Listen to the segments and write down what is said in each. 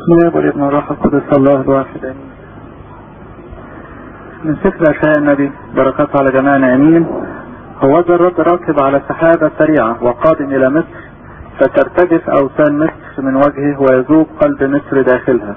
بسم والابن والروح القدس الله الواحد امين من سفر اشعياء النبي بركاته على جميعنا امين هو ذا الرب راكب على سحابة سريعة وقادم الى مصر فترتجف اوثان مصر من وجهه ويذوب قلب مصر داخلها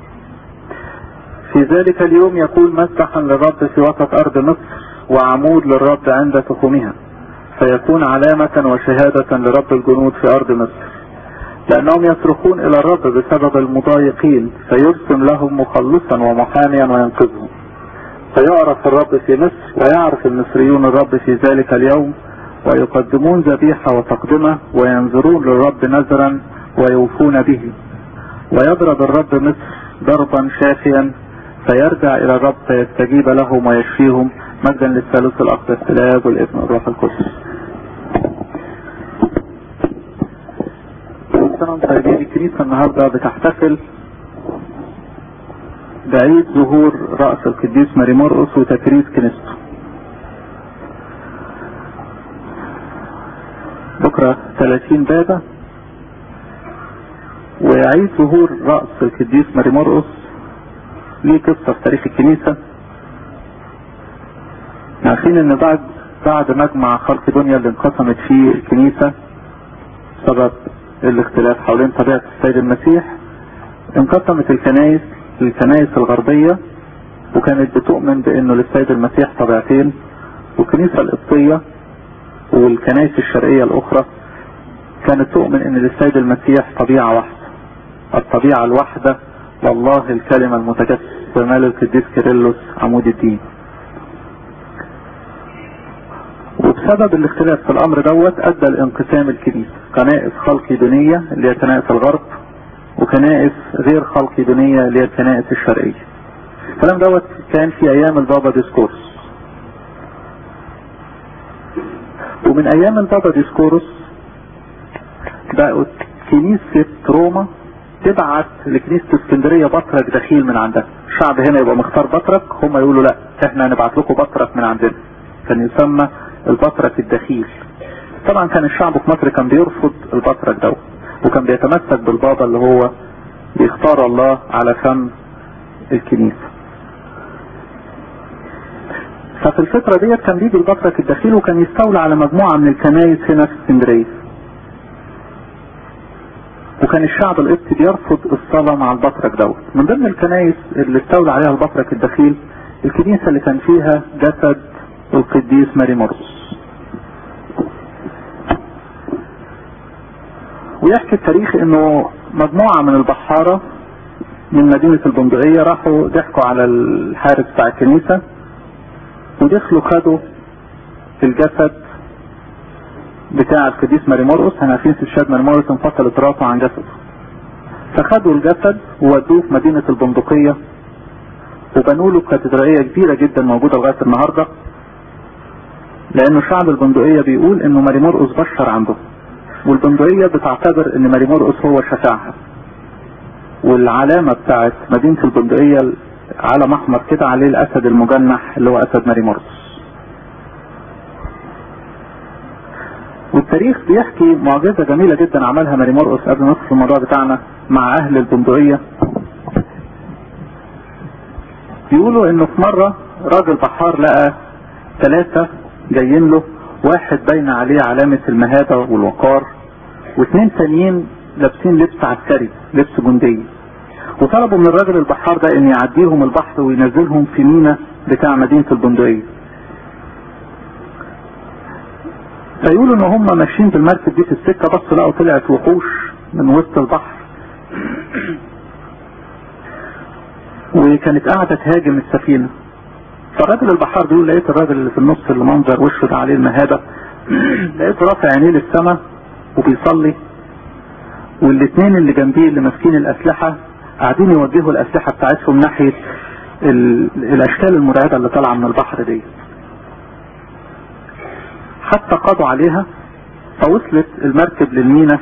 في ذلك اليوم يكون مسبحا للرب في وسط ارض مصر وعمود للرب عند تخومها فيكون علامة وشهادة لرب الجنود في ارض مصر لأنهم يصرخون إلى الرب بسبب المضايقين فيرسم لهم مخلصا ومحاميا وينقذهم فيعرف الرب في مصر ويعرف المصريون الرب في ذلك اليوم ويقدمون ذبيحة وتقدمة وينذرون للرب نذرا ويوفون به ويضرب الرب مصر ضربا شافيا فيرجع إلى الرب فيستجيب لهم ويشفيهم مجدا للثالوث الأقدس الآب والابن والروح القدس سنة طيبين الكنيسة النهاردة بتحتفل بعيد ظهور رأس القديس ماري مرقس وتكريس كنيسته بكرة 30 بابا وعيد ظهور رأس القديس ماري مرقس ليه قصة في تاريخ الكنيسة عارفين ان بعد بعد مجمع خلق دنيا اللي انقسمت فيه الكنيسة سبب الاختلاف حوالين طبيعة السيد المسيح انقسمت الكنائس للكنائس الغربية وكانت بتؤمن بانه للسيد المسيح طبيعتين والكنيسة القبطية والكنائس الشرقية الاخرى كانت تؤمن ان للسيد المسيح طبيعة واحدة الطبيعة الواحدة والله الكلمة المتجسد ومال القديس كيرلس عمود الدين وبسبب الاختلاف في الامر دوت ادى لانقسام الكنيسة كنائس خلقيدونية اللي هي كنائس الغرب وكنائس غير خلقيدونية اللي هي الكنائس الشرقية الكلام دوت كان في ايام البابا ديسكورس ومن ايام البابا ديسكورس بقت كنيسة روما تبعت لكنيسة اسكندرية بطرك دخيل من عندها الشعب هنا يبقى مختار بطرك هم يقولوا لا احنا هنبعت لكم بطرك من عندنا كان يسمى البطرك الدخيل طبعا كان الشعب في مصر كان بيرفض البطرك ده وكان بيتمسك بالبابا اللي هو بيختار الله على فم الكنيسة ففي الفترة ديت كان بيجي البطرك الدخيل وكان يستولى على مجموعة من الكنايس هنا في اسكندرية وكان الشعب القبطي بيرفض الصلاة مع البطرك دوت من ضمن الكنايس اللي استولى عليها البطرك الدخيل الكنيسة اللي كان فيها جسد القديس ماري مرقس ويحكي التاريخ انه مجموعة من البحارة من مدينة البندقية راحوا ضحكوا على الحارس بتاع الكنيسة ودخلوا خدوا الجسد بتاع القديس ماري مرقس احنا عارفين في الشاد ماري مرقس انفصلت راسه عن جسده فخدوا الجسد وودوه في مدينة البندقية وبنوا له كاتدرائية كبيرة جدا موجودة لغاية النهاردة لانه شعب البندقية بيقول انه ماري مرقس بشر عنده والبندقية بتعتبر ان ماري مرقس هو شفاعها والعلامة بتاعت مدينة البندقية علم احمر كده عليه الاسد المجنح اللي هو اسد ماري مرقس والتاريخ بيحكي معجزة جميلة جدا عملها ماري مرقس قبل ما ندخل الموضوع بتاعنا مع اهل البندقية بيقولوا انه في مرة راجل بحار لقى ثلاثة جايين له واحد باين عليه علامة المهابة والوقار واثنين تانيين لابسين لبس عسكري لبس جندي وطلبوا من الراجل البحار ده ان يعديهم البحر وينزلهم في مينا بتاع مدينة البندقية فيقولوا ان هم ماشيين بالمركب دي في السكة بصوا لقوا طلعت وحوش من وسط البحر وكانت قاعدة تهاجم السفينة فالراجل البحار بيقول لقيت الراجل اللي في النص اللي منظر وشه ده عليه المهابة لقيته رافع عينيه للسماء وبيصلي والاثنين اللي جنبيه اللي ماسكين الاسلحة قاعدين يوجهوا الاسلحة بتاعتهم ناحية الاشكال المرعبة اللي طالعة من البحر دي حتى قضوا عليها فوصلت المركب للمينا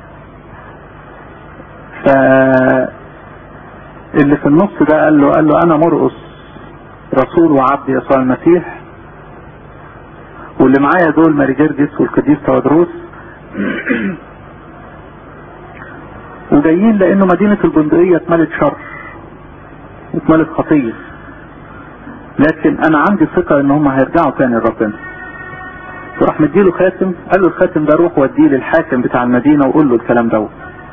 ف اللي في النص ده قال له قال له انا مرقص رسول وعبد يسوع المسيح واللي معايا دول ماري جرجس والقديس تودروس جايين لانه مدينة البندقية اتملت شر اتملت خطية لكن انا عندي ثقة ان هم هيرجعوا تاني لربنا وراح مديله خاتم قال له الخاتم ده روح وديه للحاكم بتاع المدينة وقول له الكلام دوت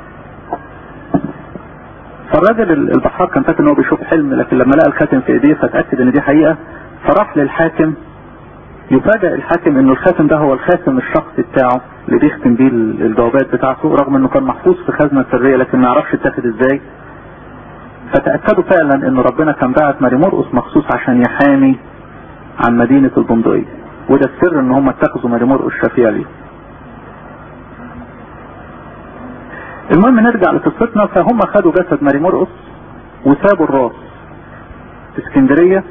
فالراجل البحار كان فاكر ان هو بيشوف حلم لكن لما لقى الخاتم في ايديه فتاكد ان دي حقيقه فراح للحاكم يفاجئ الحاكم انه الخاتم ده هو الخاتم الشخصي بتاعه اللي بيختم بيه الجوابات بتاعته رغم انه كان محفوظ في خزنه سريه لكن ما يعرفش اتاخد ازاي فتاكدوا فعلا ان ربنا كان بعت ماري مرقس مخصوص عشان يحامي عن مدينه البندقيه وده السر ان هم اتخذوا ماري مرقس شفيع ليه المهم نرجع لقصتنا فهم خدوا جسد ماري مرقس وسابوا الراس في اسكندريه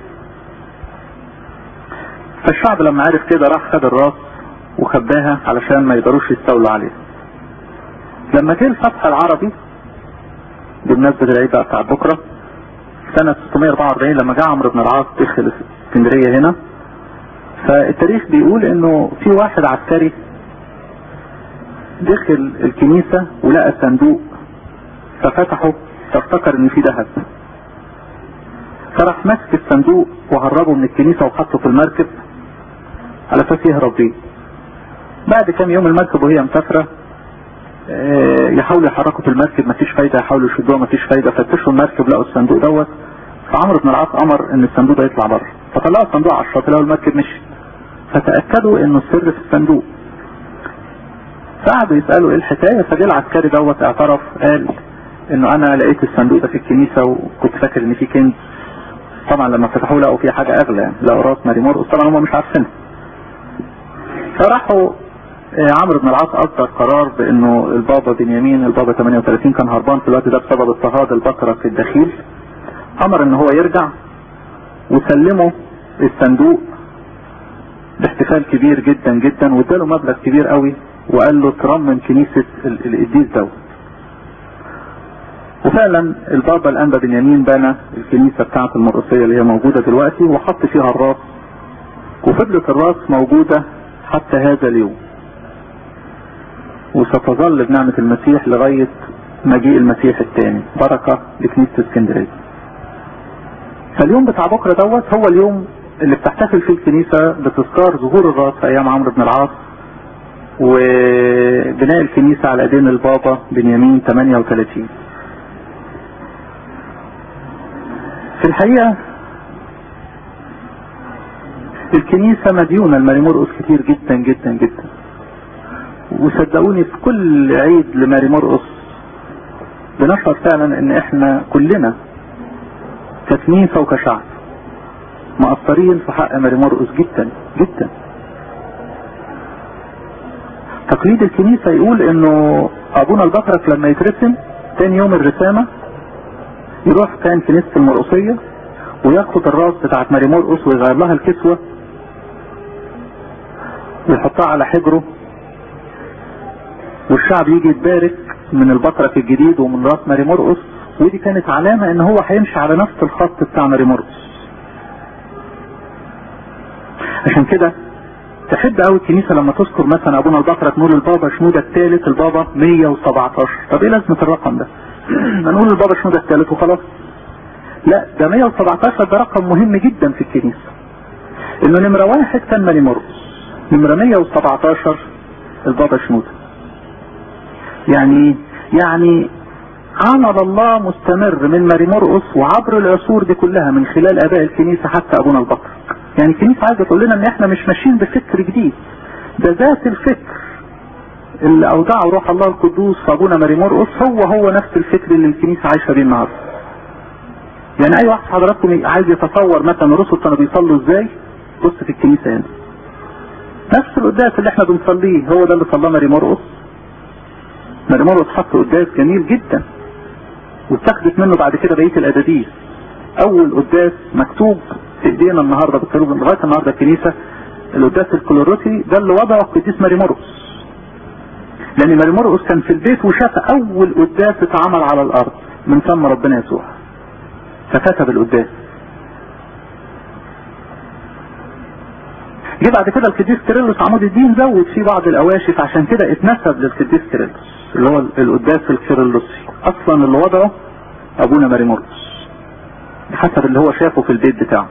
فالشعب لما عرف كده راح خد الراس وخباها علشان ما يقدروش يستولوا عليها لما جه الفتح العربي بمناسبة العيد بقى بتاع بكرة سنة 644 لما جه عمرو بن العاص دخل اسكندرية هنا فالتاريخ بيقول انه في واحد عسكري دخل الكنيسة ولقى صندوق ففتحه فافتكر ان في ذهب فراح ماسك الصندوق وهربه من الكنيسة وحطه في المركب على اساس يهرب بيه بعد كام يوم المركب وهي مسافرة يحاولوا يحركوا في المركب مفيش فايدة يحاولوا يشدوها مفيش فايدة فتشوا المركب لقوا الصندوق دوت فعمرو بن العاص امر ان الصندوق ده يطلع بره فطلعوا الصندوق على الشاطئ لقوا المركب مشي فتأكدوا انه السر في الصندوق فقعدوا يسألوا ايه الحكاية فجه العسكري دوت اعترف قال انه انا لقيت الصندوق ده في الكنيسة وكنت فاكر ان في كنز طبعا لما فتحوه لقوا فيه حاجة اغلى يعني لقوا راس ماري مرقس طبعا هم مش عارفينها فراحوا عمرو بن العاص اصدر قرار بانه البابا بنيامين البابا 38 كان هربان في الوقت ده بسبب اضطهاد البقرة في الدخيل امر ان هو يرجع وسلمه الصندوق باحتفال كبير جدا جدا واداله مبلغ كبير قوي وقال له ترمم كنيسة القديس دوت وفعلا البابا الانبا بنيامين بنى الكنيسة بتاعة المرقسية اللي هي موجودة دلوقتي وحط فيها الراس وفضلت الراس موجودة حتى هذا اليوم وستظل بنعمة المسيح لغاية مجيء المسيح الثاني بركة لكنيسة اسكندرية فاليوم بتاع بكرة دوت هو اليوم اللي بتحتفل فيه الكنيسة بتذكار ظهور الراس في ايام عمرو بن العاص وبناء الكنيسة على ايدين البابا بنيامين 38 في الحقيقة الكنيسة مديونة لماري مرقس كتير جدا جدا جدا وصدقوني في كل عيد لماري مرقس بنشعر فعلا ان احنا كلنا ككنيسة وكشعب مقصرين في حق ماري مرقس جدا جدا تقليد الكنيسة يقول انه ابونا البطرك لما يترسم تاني يوم الرسامة يروح كان كنيسة المرقسية وياخد الراس بتاعت ماري مرقس ويغير لها الكسوة ويحطها على حجره والشعب يجي يتبارك من البطرك الجديد ومن راس ماري مرقس ودي كانت علامة ان هو هيمشي على نفس الخط بتاع ماري مرقس عشان كده تحب قوي الكنيسة لما تذكر مثلا ابونا البطرك نقول البابا شنودة الثالث البابا 117 طب ايه لازمة الرقم ده ما نقول البابا شنودة الثالث وخلاص لا ده 117 ده رقم مهم جدا في الكنيسة انه نمرة واحد كان ماري مرقس نمرة 117 البابا شنودة يعني يعني عمل الله مستمر من ماري مرقس وعبر العصور دي كلها من خلال اباء الكنيسة حتى ابونا البطرك يعني الكنيسة عايزة تقول لنا ان احنا مش ماشيين بفكر جديد ده ذات الفكر اللي اودعه روح الله القدوس في ابونا ماري مرقس هو هو نفس الفكر اللي الكنيسة عايشة بيه النهارده يعني اي واحد حضراتكم عايز يتصور مثلا الرسل كانوا بيصلوا ازاي بص في الكنيسة هنا نفس القداس اللي احنا بنصليه هو ده اللي صلاه ماري مرقس ماري مرقس حط قداس جميل جدا واتخذت منه بعد كده بقيه الاداديس اول قداس مكتوب في ايدينا النهارده بالكتاب لغايه النهارده الكنيسه القداس الكلوروسي ده اللي وضعه القديس ماري مرقس لان ماري مرقس كان في البيت وشاف اول قداس اتعمل على الارض من فم ربنا يسوع فكتب القداس جه بعد كده القديس كيرلس عمود الدين زود فيه بعض الاواشف عشان كده اتنسب للقديس كيرلس اللي هو القداس الكيرلسي اصلا اللي وضعه ابونا ماري مرقس حسب اللي هو شافه في البيت بتاعه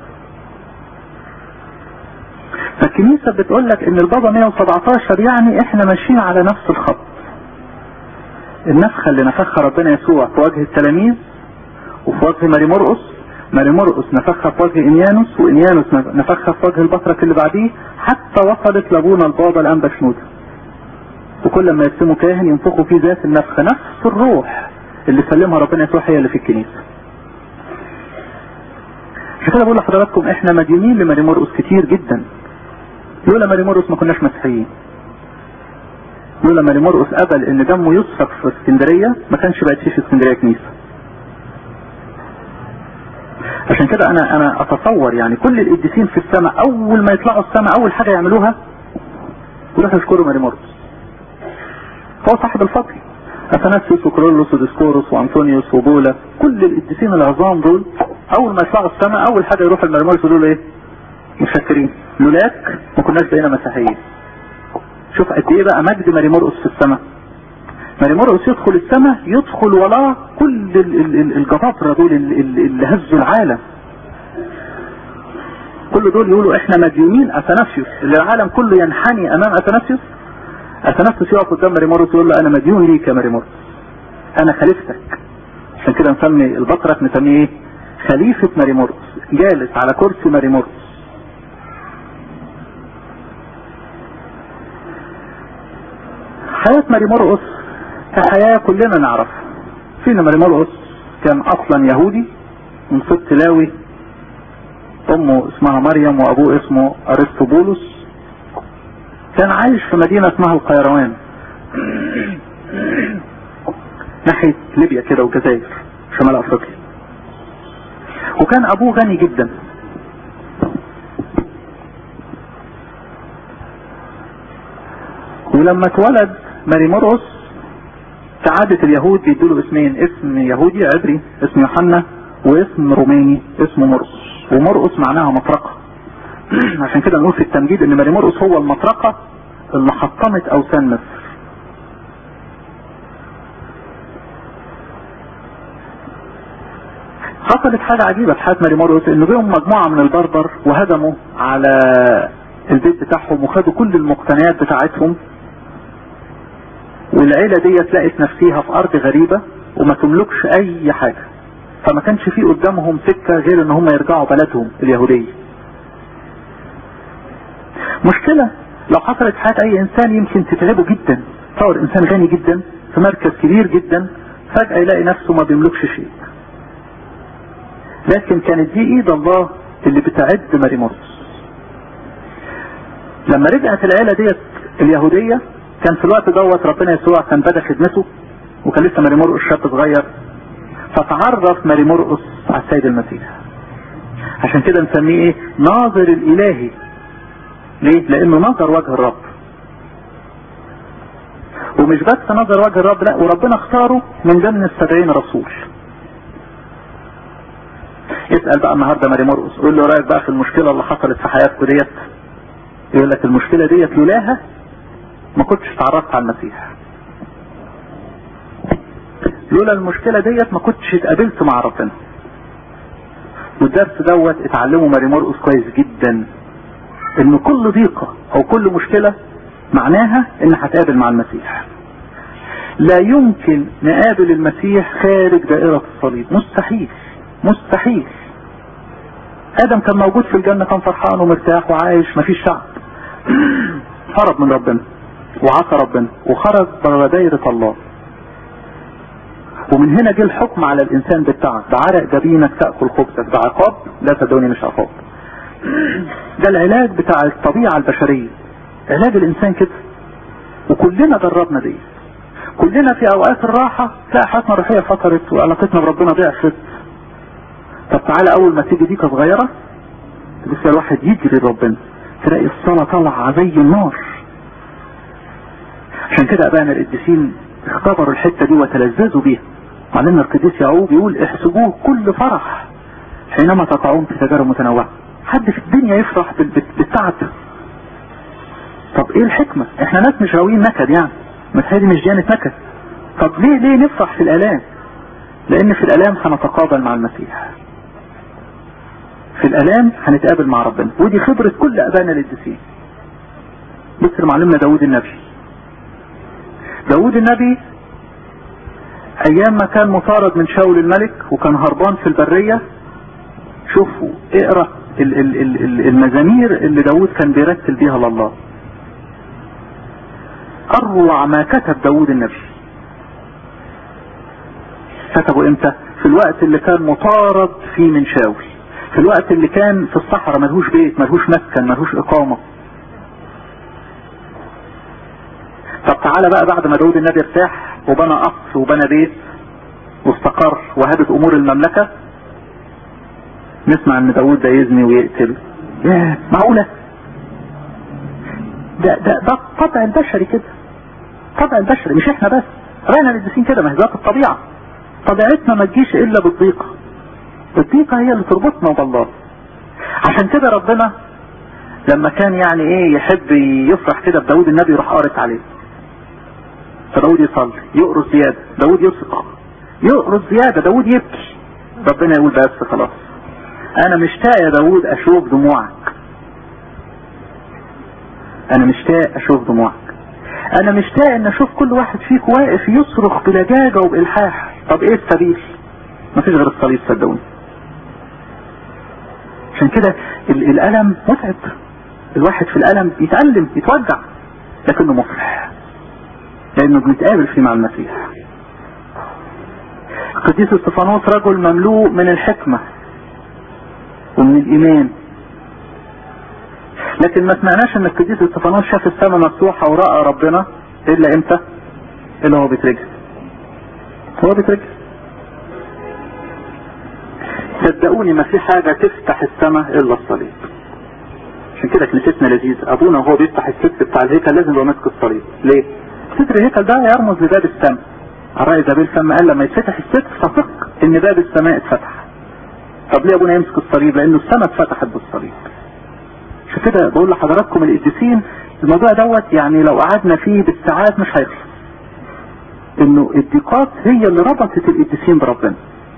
فالكنيسة بتقول لك ان البابا 117 يعني احنا ماشيين على نفس الخط النفخة اللي نفخها ربنا يسوع في وجه التلاميذ وفي وجه ماري مرقس ماري مرقس نفخها في وجه انيانوس وانيانوس نفخها في وجه البطرك اللي بعديه حتى وصلت لابونا البابا الانبا شنودة وكل ما يرسموا كاهن ينفخوا فيه ذات النفخة نفس الروح اللي سلمها ربنا يسوع هي اللي في الكنيسة عشان كده بقول لحضراتكم احنا مديونين لماري مرقس كتير جدا لولا ماري مرقس ما كناش مسيحيين لولا ماري مرقس قبل ان دمه يسفك في اسكندريه ما كانش بقت فيه في اسكندريه كنيسه عشان كده انا انا اتصور يعني كل القديسين في السماء اول ما يطلعوا السماء اول حاجه يعملوها يروحوا يشكروا ماري مرقس هو صاحب الفضل اثناسيوس وكرولوس وديسكوروس وانطونيوس وبولا كل القديسين العظام دول اول ما يطلعوا السماء اول حاجه يروحوا الماري مرقس يقولوا له ايه متشكرين لولاك ما كناش بقينا مسيحيين شوف قد ايه بقى مجد ماري مرقس في السماء ماري مرقس يدخل السماء يدخل وراه كل الجبابرة دول اللي هزوا العالم كل دول يقولوا احنا مديونين اثناسيوس اللي العالم كله ينحني امام اثناسيوس اثناسيوس يقف قدام ماري مرقس يقول له انا مديون ليك يا ماري مرقس انا خليفتك عشان كده نسمي البطرك نسميه ايه خليفة ماري مرقس جالس على كرسي ماري مرقس حياة ماري مرقس كحياة كلنا نعرفها فينا ماري مرقس كان اصلا يهودي من سبط لاوي امه اسمها مريم وابوه اسمه ارسطوبولوس كان عايش في مدينة اسمها القيروان ناحية ليبيا كده والجزائر شمال افريقيا وكان ابوه غني جدا ولما اتولد ماري مرقس كعادة اليهود بيدوا له اسمين اسم يهودي عبري اسم يوحنا واسم روماني اسمه مرقس ومرقس معناها مطرقة عشان كده نقول في التمجيد ان ماري مرقس هو المطرقة اللي حطمت اوثان مصر حصلت حاجة عجيبة في حياة ماري مرقس انه جيهم مجموعة من البربر وهجموا على البيت بتاعهم وخدوا كل المقتنيات بتاعتهم والعيلة دي لقت نفسيها في ارض غريبة وما تملكش اي حاجة فما كانش في قدامهم سكة غير ان هم يرجعوا بلدهم اليهودية مشكلة لو حصلت حياة اي انسان يمكن تتعبه جدا تصور انسان غني جدا في مركز كبير جدا فجأة يلاقي نفسه ما بيملكش شيء لكن كانت دي ايد الله اللي بتعد ماري مرقس لما رجعت العيلة ديت اليهودية كان في الوقت دوت ربنا يسوع كان بدا خدمته وكان لسه ماري مرقس شاب صغير فتعرف ماري مرقس على السيد المسيح عشان كده نسميه ايه ناظر الالهي ليه لانه نظر وجه الرب ومش بس نظر وجه الرب لا وربنا اختاره من ضمن السبعين رسول اسأل بقى النهاردة ماري مرقس قول له رأيك بقى في المشكلة اللي حصلت في حياتكم ديت يقول لك المشكلة ديت لولاها ما كنتش اتعرفت على المسيح لولا المشكلة ديت ما كنتش اتقابلت مع ربنا والدرس دوت اتعلمه ماري مرقس كويس جدا ان كل ضيقة او كل مشكلة معناها ان هتقابل مع المسيح لا يمكن نقابل المسيح خارج دائرة الصليب مستحيل مستحيل ادم كان موجود في الجنة كان فرحان ومرتاح وعايش مفيش شعب هرب من ربنا وعصى ربنا وخرج بره دايرة الله ومن هنا جه الحكم على الانسان بالتعب بعرق جبينك تأكل خبزك ده عقاب لا صدقوني مش عقاب ده العلاج بتاع الطبيعة البشرية علاج الانسان كده وكلنا جربنا دي كلنا في اوقات الراحة تلاقي حياتنا الروحية فترت وعلاقتنا بربنا ضعفت طب تعالى اول ما تيجي ديكة صغيرة لسه الواحد يجري ربنا تلاقي الصلاة طالعة زي النار عشان كده ابائنا القديسين اختبروا الحتة دي وتلذذوا بيها معلمنا القديس يعقوب يقول احسبوه كل فرح حينما تقعون في تجارب متنوعة حد في الدنيا يفرح بالتعب طب ايه الحكمة احنا ناس مش راويين نكد يعني مسيحية دي مش جانت نكد طب ليه ليه نفرح في الالام لان في الالام هنتقابل مع المسيح في الالام هنتقابل مع ربنا ودي خبرة كل ابانا القديسين مثل معلمنا داود النبي داود النبي ايام ما كان مطارد من شاول الملك وكان هربان في البرية شوفوا اقرأ ال ال ال المزامير اللي داود كان بيرتل بيها لله اروع ما كتب داود النبي كتبه امتى في الوقت اللي كان مطارد فيه من شاول في الوقت اللي كان في الصحراء ملهوش بيت ملهوش مسكن ملهوش اقامة طب تعالى بقى بعد ما داود النبي ارتاح وبنى قصر وبنى بيت واستقر وهدت امور المملكة نسمع ان داود ده يزني ويقتل ياه معقولة ده ده ده الطبع البشري كده الطبع البشري مش احنا بس راينا القديسين كده ما هي ذات الطبيعة طبيعتنا ما تجيش الا بالضيقة الضيقة هي اللي تربطنا بالله عشان كده ربنا لما كان يعني ايه يحب يفرح كده بداود النبي يروح قارت عليه فداود يصلي يقرص زيادة داود يصرخ يقرص زيادة داود يبكي ربنا يقول بس خلاص انا مشتاق يا داود اشوف دموعك انا مشتاق اشوف دموعك انا مشتاق ان اشوف كل واحد فيك واقف يصرخ بلجاجة وبالحاح طب ايه السبيل مفيش غير الصليب صدقوني عشان كده الالم متعب الواحد في الالم يتألم يتوجع لكنه مفرح لانه بنتقابل فيه مع المسيح القديس استفانوس رجل مملوء من الحكمة ومن الايمان لكن ما سمعناش ان القديس استفانوس شاف السماء مفتوحة ورأى ربنا الا امتى الا هو بيترجل هو بيترجل صدقوني ما في حاجة تفتح السماء الا الصليب عشان كده كنيستنا لذيذ ابونا وهو بيفتح الستر بتاع الهيكل لازم يبقى ماسك الصليب ليه ستر الهيكل ده يرمز لباب السماء الرأي زابيل سما قال لما يتفتح الستر فثق ان باب السماء اتفتح طب ليه ابونا يمسك الصليب لانه السماء اتفتحت بالصليب عشان كده بقول لحضراتكم القديسين الموضوع دوت يعني لو قعدنا فيه بالساعات مش هيخلص انه الضيقات هي اللي ربطت القديسين بربنا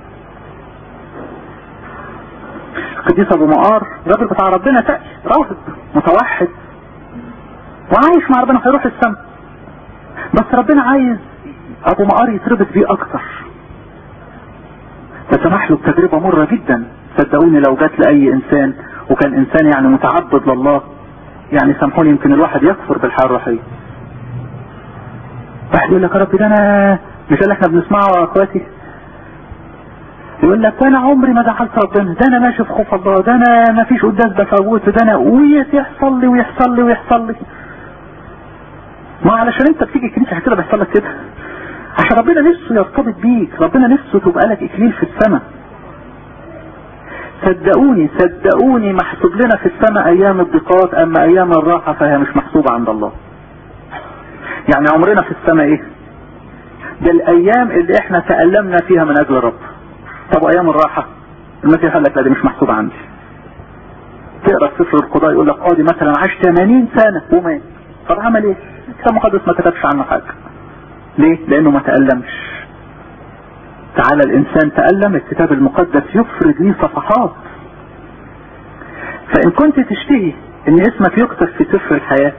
القديس ابو مقار الراجل بتاع ربنا تقي راهب متوحد وعايش مع ربنا هيروح السماء بس ربنا عايز ابو مقار يتربط بيه اكتر فسمح له بتجربة مرة جدا صدقوني لو جات لأي إنسان وكان إنسان يعني متعبد لله يعني سامحوني يمكن الواحد يكفر بالحياة الروحية واحد يقول لك يا رب ده أنا مش اللي احنا بنسمعه يا اخواتي يقول لك ده انا عمري ما دخلت ربنا ده انا ماشي في خوف الله ده انا ما فيش قداس بفوته ده انا ويحصل لي ويحصل لي ويحصل لي ما علشان انت بتيجي الكنيسه كده بيحصل لك كده عشان ربنا نفسه يرتبط بيك ربنا نفسه تبقى لك اكليل في السماء صدقوني صدقوني محسوب لنا في السماء ايام الضيقات اما ايام الراحة فهي مش محسوبة عند الله يعني عمرنا في السماء ايه ده الايام اللي احنا تألمنا فيها من اجل الرب طب ايام الراحة المسيح قال لك لا دي مش محسوبة عندي تقرا سفر القضاء يقول لك اه دي مثلا عاش 80 سنة ومات طب عمل ايه الكتاب المقدس ما كتبش عنه حاجة ليه لانه ما تألمش تعالى الانسان تألم الكتاب المقدس يفرد ليه صفحات فان كنت تشتهي ان اسمك يكتب في سفر الحياة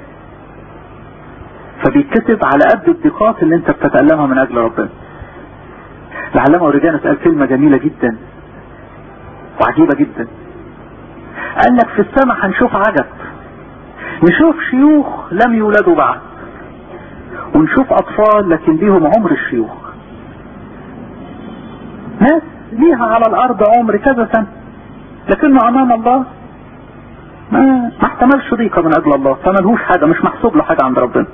فبيتكتب على قد الضيقات اللي انت بتتألمها من اجل ربنا العلامة اوريجانوس قال كلمة جميلة جدا وعجيبة جدا قال لك في السماء هنشوف عجب نشوف شيوخ لم يولدوا بعد ونشوف اطفال لكن ليهم عمر الشيوخ ناس ليها على الارض عمر كذا سنة لكنه امام الله ما ما احتملش ضيقة من اجل الله فملهوش حاجة مش محسوب له حاجة عند ربنا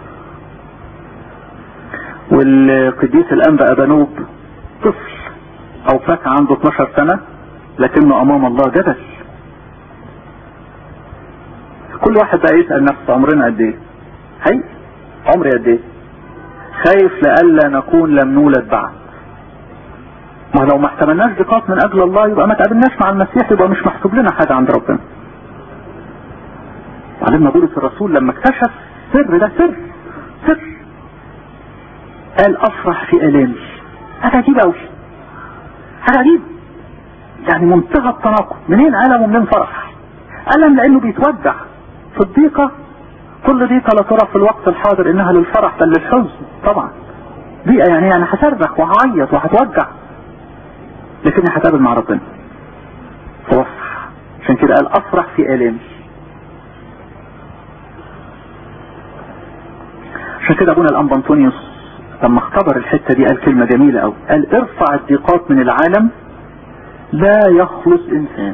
والقديس الانبا ابانوب طفل او فات عنده 12 سنة لكنه امام الله جبل كل واحد بقى يسأل نفسه عمرنا قد ايه هي عمري قد ايه خايف لألا نكون لم نولد بعد ما لو ما احتملناش ضيقات من اجل الله يبقى ما تقابلناش مع المسيح يبقى مش محسوب لنا حاجة عند ربنا معلمنا بولس الرسول لما اكتشف سر ده سر سر قال افرح في الامي حاجه عجيبه قوي حاجه عجيبه يعني منتهى التناقض منين الم ومنين فرح الم لانه بيتوجع في الضيقه كل ضيقه لا ترى في الوقت الحاضر انها للفرح بل للحزن طبعا ضيقه يعني انا هصرخ وهعيط وهتوجع لكني هتقابل مع ربنا فوفح عشان كده قال افرح في الامي عشان كده ابونا الانبا انطونيوس لما اختبر الحته دي قال كلمه جميله قوي قال ارفع الضيقات من العالم لا يخلص انسان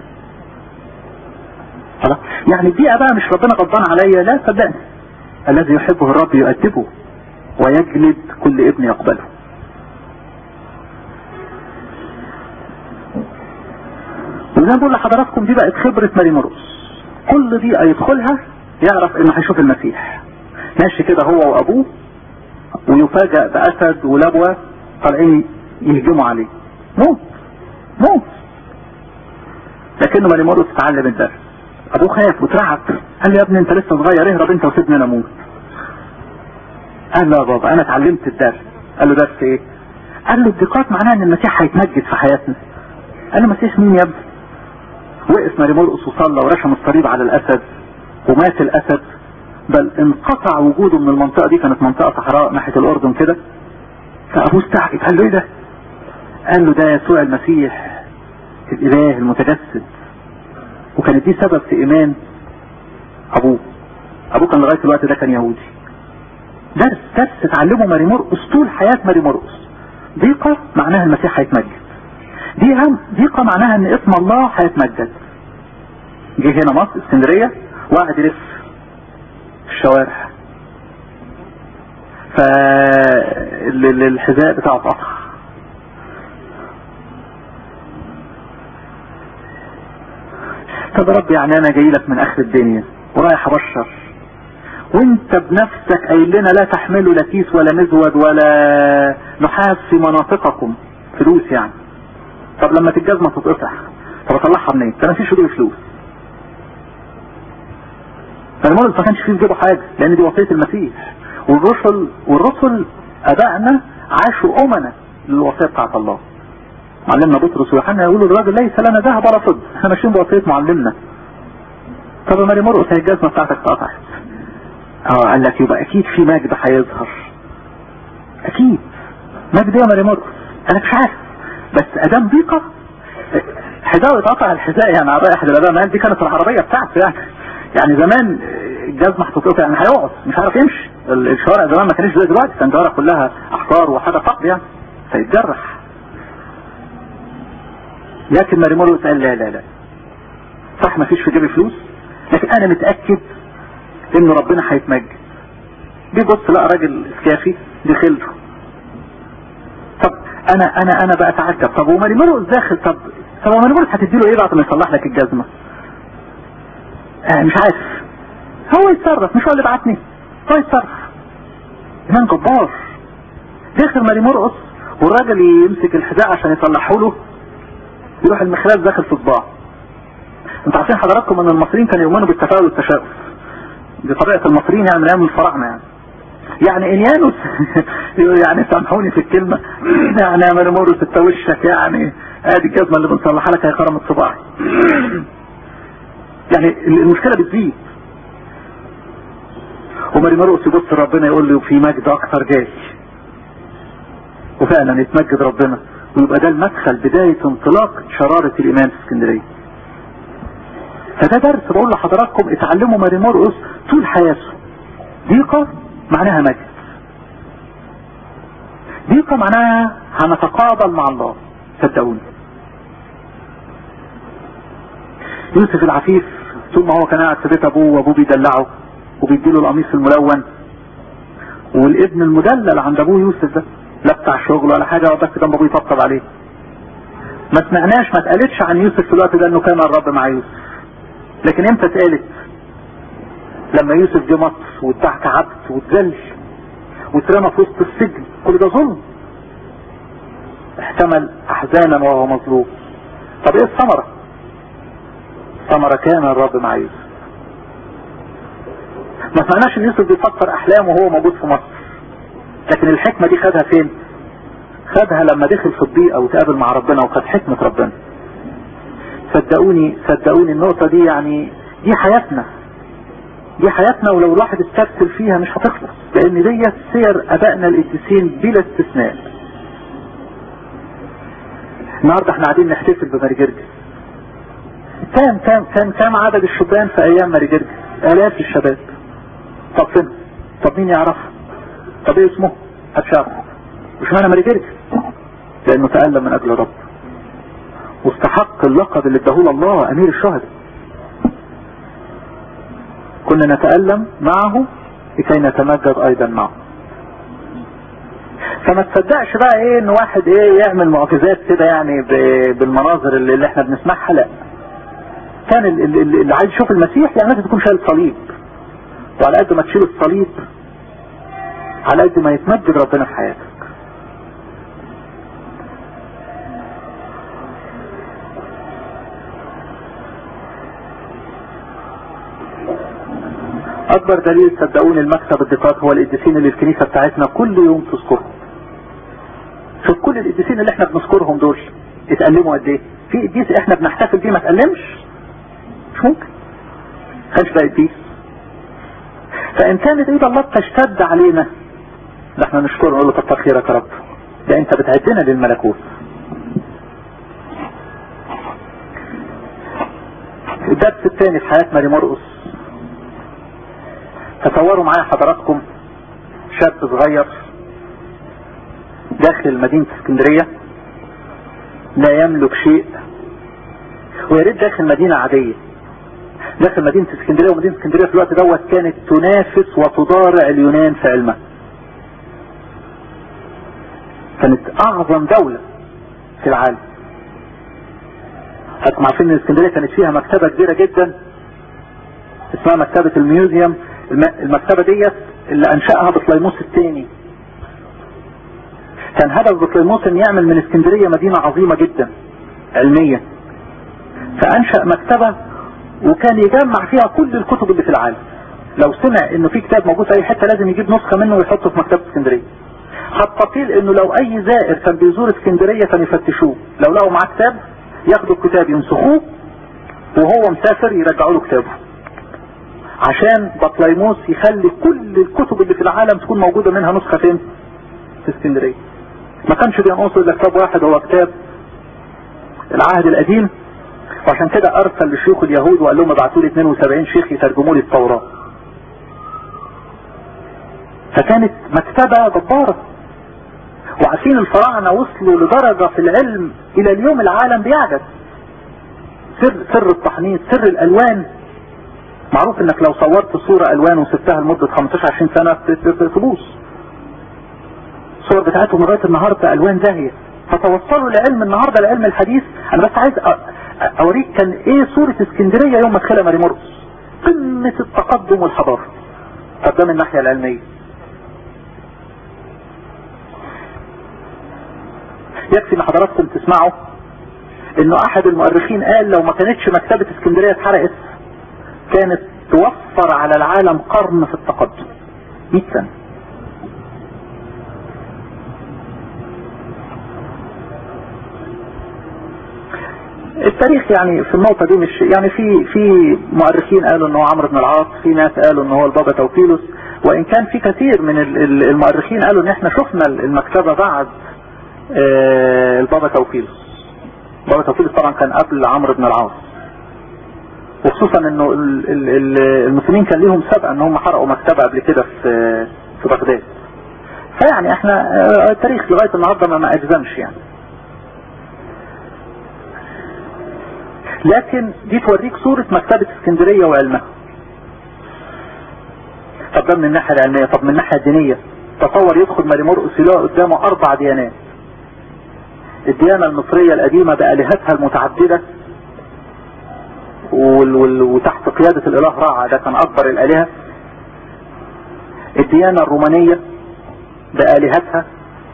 خلاص يعني الدقيقه بقى مش ربنا غضبان عليا لا صدقني الذي يحبه الرب يؤدبه ويجلد كل ابن يقبله وزي ما بقول لحضراتكم دي بقت خبرة ماري مرقس كل دقيقة يدخلها يعرف انه هيشوف المسيح ماشي كده هو وابوه ويفاجأ بأسد ولبوة طالعين يهجموا عليه موت موت لكنه ماري مرقس اتعلم الدرس ابوه خاف وترعب قال لي يا ابني انت لسه صغير اهرب انت وسيبني انا اموت قال له يا بابا انا اتعلمت الدرس قال له درس ايه قال له الضيقات معناها ان المسيح هيتمجد في حياتنا قال له المسيح مين يا ابني وقف ماري مرقس وصلى ورشم الصليب على الاسد ومات الاسد بل انقطع وجوده من المنطقه دي كانت منطقه صحراء ناحيه الاردن كده فابوه استعجب قال له ايه ده قال له ده يسوع المسيح الاله المتجسد وكانت دي سبب في ايمان ابوه ابوه كان لغايه الوقت ده كان يهودي درس درس اتعلمه ماري مرقس طول حياه ماري مرقس ضيقه معناها المسيح هيتمجد دي هم ضيقه معناها ان اسم الله هيتمجد جه هنا مصر اسكندريه وقعد يلف في الشوارع فالحذاء بتاعه اتقطع طب يا رب يعني انا جاي لك من اخر الدنيا ورايح ابشر وانت بنفسك قايل لنا لا تحملوا لا كيس ولا مزود ولا نحاس في مناطقكم فلوس يعني طب لما الجزمه تتقطع طب اطلعها منين؟ ده مفيش في فلوس فالمولد ما كانش فيه في جيبه حاجه لان دي وصيه المسيح والرسل والرسل ابائنا عاشوا امنا للوصيه بتاعت الله معلمنا بطرس ويوحنا يقولوا للراجل ليس لنا ذهب ولا فضه احنا ماشيين بوصيه معلمنا طب يا ماري مرقس هي الجزمه بتاعتك اتقطعت اه قال لك يبقى اكيد في مجد هيظهر اكيد مجد يا ماري مرقس انا مش عارف بس ادام ضيقه حذاء اتقطع الحذاء يعني على راي احد الاباء ما دي كانت العربيه بتاعته يعني يعني زمان الجزمه هتتقطع يعني هيقعد مش عارف يمشي الشوارع زمان ما كانش زي دلوقتي كان الشوارع كلها احجار وحاجه صعب يعني فيتجرح لكن ماري مرقس قال لا لا لا صح ما فيش في جيبي فلوس لكن انا متاكد ان ربنا هيتمجد بيبص لقى راجل سكافي دخل طب انا انا انا بقى اتعجب طب وماري مرقس داخل طب طب وماري مرقس هتدي له ايه بعد ما يصلح لك الجزمه آه مش عارف هو يتصرف مش هو اللي بعتني هو يتصرف ايمان جبار داخل ماري مرقس والراجل يمسك الحذاء عشان يصلحه له يروح المخراج داخل في صباعه انتوا عارفين حضراتكم ان المصريين كانوا يؤمنوا بالتفاؤل والتشاؤم دي طبيعه المصريين يعني من ايام الفراعنه يعني يعني انيانوس يعني سامحوني في الكلمه يعني يا ماري مرقس انت وشك يعني ادي الجزمه اللي بنصلحها لك هي خرمت صباعي يعني المشكله بتزيد وماري مرقس يبص لربنا يقول له في مجد اكثر جاي وفعلا يتمجد ربنا ويبقى ده المدخل بداية انطلاق شرارة الإيمان في اسكندرية فده درس بقول لحضراتكم اتعلموا ماري مرقس طول حياته ضيقة معناها مجد ضيقة معناها هنتقابل مع الله صدقوني يوسف العفيف طول ما هو كان قاعد في بيت ابوه وابوه بيدلعه وبيديله القميص الملون والابن المدلل عند ابوه يوسف ده لا بتاع شغل ولا حاجه هو بس جنب ابوه يطبطب عليه ما سمعناش ما اتقالتش عن يوسف في الوقت ده انه كان الرب مع يوسف لكن امتى اتقالت لما يوسف جه مصر واتباع كعبد واتذل واترمى في وسط السجن كل ده ظلم احتمل احزانا وهو مظلوم طب ايه الثمرة ثمرة كان الرب مع يوسف ما سمعناش ان يوسف بيفكر احلام وهو موجود في مصر لكن الحكمة دي خدها فين خدها لما دخل في الضيقة وتقابل مع ربنا وخد حكمة ربنا صدقوني صدقوني النقطة دي يعني دي حياتنا دي حياتنا ولو الواحد استرسل فيها مش هتخلص لان دي سير ابائنا القديسين بلا استثناء النهارده احنا قاعدين نحتفل بماري كام كام كام كام عدد الشبان في ايام ماري جرجس الاف الشباب طب فين طب مين يعرف طب ايه اسمه هتشعر مش معنى ماري جرجس لانه تألم من اجل رب واستحق اللقب اللي اداهوله الله امير الشهداء كنا نتألم معه لكي نتمجد ايضا معه فما تصدقش بقى ايه ان واحد ايه يعمل معجزات كده يعني بالمناظر اللي, اللي احنا بنسمعها لا كان اللي, اللي عايز يشوف المسيح يعني لازم تكون شايل صليب وعلى قد ما تشيل الصليب على قد ما يتمجد ربنا في حياتك اكبر دليل صدقوني المكتب الدقات هو القديسين اللي الكنيسة بتاعتنا كل يوم تذكرهم شوف كل القديسين اللي احنا بنذكرهم دول اتألموا قد ايه في قديس احنا بنحتفل بيه ما اتألمش مش ممكن كانش بقى قديس فان كانت ايد الله تشتد علينا ده احنا نشكره نقول له كتر خيرك يا رب ده انت بتعدنا للملكوت الدرس الثاني في حياة ماري مرقس تصوروا معايا حضراتكم شاب صغير داخل مدينة اسكندرية لا يملك شيء ويا ريت داخل مدينة عادية داخل مدينة اسكندرية ومدينة اسكندرية في الوقت دوت كانت تنافس وتضارع اليونان في علمها كانت اعظم دولة في العالم حتى عارفين ان اسكندرية كانت فيها مكتبة كبيرة جدا اسمها مكتبة الميوزيوم المكتبة ديت اللي انشأها بطليموس الثاني كان هدف بطليموس ان يعمل من اسكندرية مدينة عظيمة جدا علميا فانشأ مكتبة وكان يجمع فيها كل الكتب اللي في العالم لو سمع انه في كتاب موجود في اي حتة لازم يجيب نسخة منه ويحطه في مكتبة اسكندرية حتى قيل انه لو اي زائر كان بيزور اسكندرية كان يفتشوه لو لقوا معاه كتاب ياخدوا الكتاب ينسخوه وهو مسافر يرجعوا له كتابه عشان بطليموس يخلي كل الكتب اللي في العالم تكون موجودة منها نسخة فين في اسكندرية ما كانش بينقصوا الا كتاب واحد هو كتاب العهد القديم وعشان كده ارسل لشيوخ اليهود وقال لهم ابعتوا لي 72 شيخ يترجموا لي التوراة فكانت مكتبة جبارة وعارفين الفراعنة وصلوا لدرجة في العلم الى اليوم العالم بيعجز سر سر التحنيط سر الالوان معروف انك لو صورت صورة الوان وسبتها لمدة 15 20 سنة تبوظ الصور بتاعتهم لغاية النهاردة الوان زاهية فتوصلوا لعلم النهاردة لعلم الحديث انا بس عايز اوريك كان ايه صورة اسكندرية يوم ما دخلها ماري مرقس قمة التقدم والحضارة طب ده من الناحية العلمية يكفي ان حضراتكم تسمعوا انه احد المؤرخين قال لو ما كانتش مكتبة اسكندرية اتحرقت كانت توفر على العالم قرن في التقدم 100 سنة التاريخ يعني في النقطة دي مش يعني في في مؤرخين قالوا ان هو عمرو بن العاص في ناس قالوا ان هو البابا توفيلوس وان كان في كثير من المؤرخين قالوا ان احنا شفنا المكتبة بعد البابا توفيلوس بابا توفيلوس طبعا كان قبل عمرو بن العاص وخصوصا انه المسلمين كان ليهم سبق ان هم حرقوا مكتبة قبل كده في في بغداد فيعني احنا التاريخ لغاية النهاردة ما اجزمش يعني لكن دي توريك صورة مكتبة اسكندرية وعلمها طب ده من الناحية العلمية طب من الناحية الدينية تصور يدخل ماري مرقس يلاقي قدامه اربع ديانات الديانة المصرية القديمة بآلهتها المتعددة وتحت قيادة الاله راعى ده كان اكبر الالهة الديانة الرومانية بآلهتها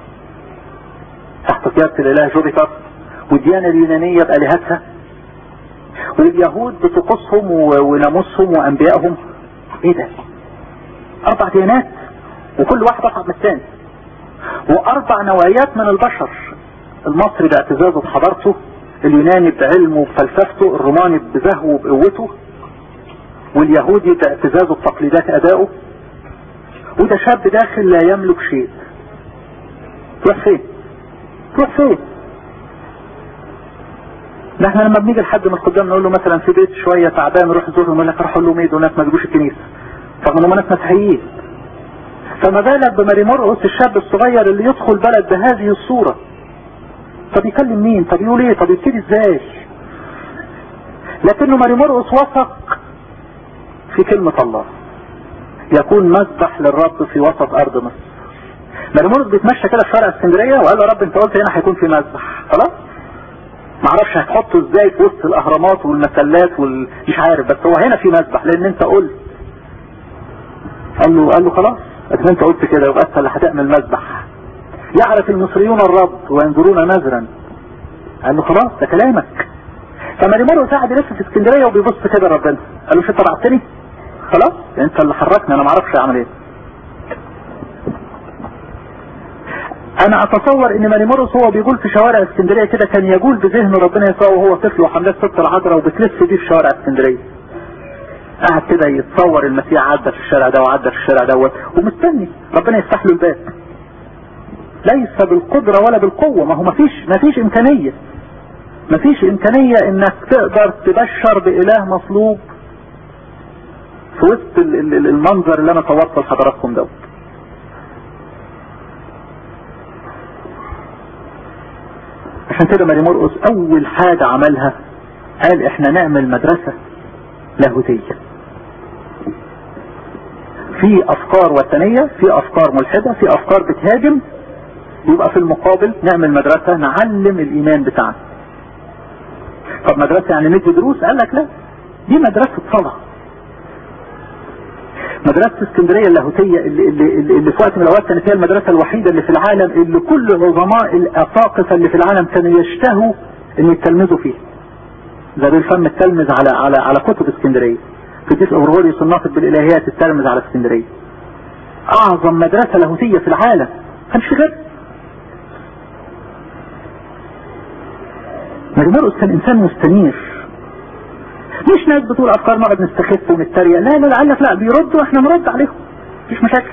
تحت قيادة الاله جوبيتر والديانة اليونانية بآلهتها واليهود بطقوسهم وناموسهم وانبيائهم ايه ده اربع ديانات وكل واحد اصعب من الثاني واربع نوعيات من البشر المصري باعتزازه بحضارته اليوناني بعلمه وفلسفته الروماني بزهوه وبقوته واليهودي باعتزازه بتقليدات ادائه وده شاب داخل لا يملك شيء تروح فين تروح فين نحن لما بنيجي لحد من الخدام نقول له مثلا في بيت شويه تعبان نروح نزورهم يقول لك راح اقول لهم ايه دول ناس ما جابوش الكنيسه رغم انهم ناس مسيحيين فما بالك بماري مرقس الشاب الصغير اللي يدخل بلد بهذه الصوره طب يكلم مين طب يقول ايه طب يبتدي ازاي لكنه ماري مرقس وثق في كلمة الله يكون مذبح للرب في وسط ارض مصر ماري مرقس بيتمشى كده في شارع اسكندريه وقال له يا رب انت قلت هنا هيكون في مذبح خلاص ما اعرفش هتحطه ازاي في وسط الاهرامات والمسلات وال... مش عارف بس هو هنا في مذبح لان انت قلت قال له قال له خلاص اذا انت قلت كده يبقى انت اللي هتعمل مذبح يعرف المصريون الرب وينظرون نذرا قال له خلاص ده كلامك فماري مرقس قاعد يلف في اسكندريه وبيبص كده ربنا قال له مش انت بعتني خلاص انت اللي حركني انا ما اعرفش اعمل ايه انا اتصور ان ماري مرقس هو بيقول في شوارع اسكندريه كده كان يقول بذهن ربنا يسوع وهو طفل وحملات ست العذراء وبتلف بيه في شوارع اسكندريه قاعد كده يتصور المسيح عدى في الشارع ده وعدى في الشارع دوت ومستني ربنا يفتح له الباب ليس بالقدرة ولا بالقوة ما هو مفيش مفيش امكانية مفيش امكانية انك تقدر تبشر باله مصلوب في وسط المنظر اللي انا صورته لحضراتكم دوت عشان كده ماري مرقس اول حاجة عملها قال احنا نعمل مدرسة لاهوتية في افكار وثنية في افكار ملحدة في افكار بتهاجم يبقى في المقابل نعمل مدرسة نعلم الايمان بتاعنا طب مدرسة يعني ندي دروس قال لك لا دي مدرسة صلاة مدرسة اسكندرية اللاهوتية اللي, اللي, اللي, اللي في وقت من الاوقات كانت هي المدرسة الوحيدة اللي في العالم اللي كل عظماء الاساقفة اللي في العالم كانوا يشتهوا ان يتلمذوا فيها زي الفم التلمذ على على على كتب اسكندرية قديس اورغوريوس الناطق بالالهيات التلمذ على اسكندرية اعظم مدرسة لاهوتية في العالم كانش في غير مرمرقس كان انسان مستنير مش ناس بتقول افكار نقعد نستخف ونتريق لا لا قال لك لا بيردوا احنا نرد عليهم مفيش مشاكل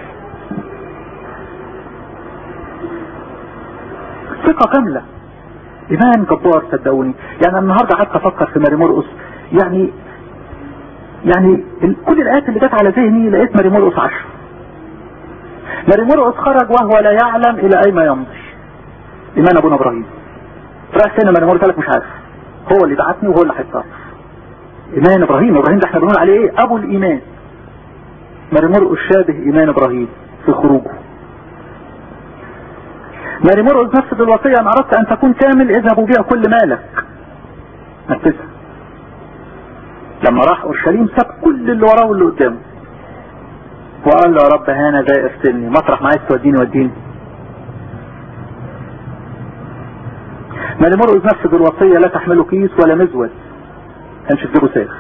ثقة كاملة ايمان جبار صدقوني يعني النهارده قعدت افكر في ماري مرقس يعني يعني كل الايات اللي جت على ذهني لقيت ماري مرقس عشر ماري مرقس خرج وهو لا يعلم الى اين يمضي ايمان ابونا ابراهيم رايح فين ماري مرقس لك مش عارف هو اللي بعتني وهو اللي هيتصرف ايمان ابراهيم ابراهيم ده احنا بنقول عليه ايه ابو الايمان ماري مرقس شابه ايمان ابراهيم في خروجه ماري مرقس نفذ الوصية ان اردت ان تكون كامل اذهب وبيع كل مالك نفذها لما راح اورشليم ساب كل اللي وراه واللي قدامه وقال له يا رب هانا ذا ارسلني مطرح ما عايز توديني وديني ماري مرقس نفذ الوصية لا تحملوا كيس ولا مزود كانش في جيبه ساخ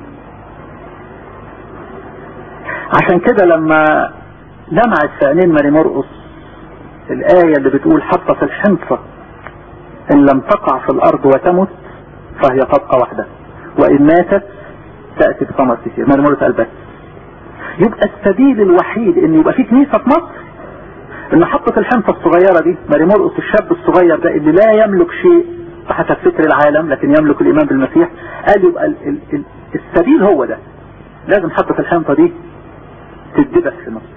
عشان كده لما لمعت في عينين ماري مرقس الآية اللي بتقول حتى في الحنطة إن لم تقع في الأرض وتمت فهي تبقى وحدها وإن ماتت تأتي بثمر كثير ماري مرقس قال بس يبقى السبيل الوحيد إن يبقى في كنيسة في مصر إن حطت الحنطة الصغيرة دي ماري مرقس الشاب الصغير ده اللي لا يملك شيء بحسب فكر العالم لكن يملك الإيمان بالمسيح قال يبقى ال ال ال السبيل هو ده لازم حطت الحنطة دي تتذبح في مصر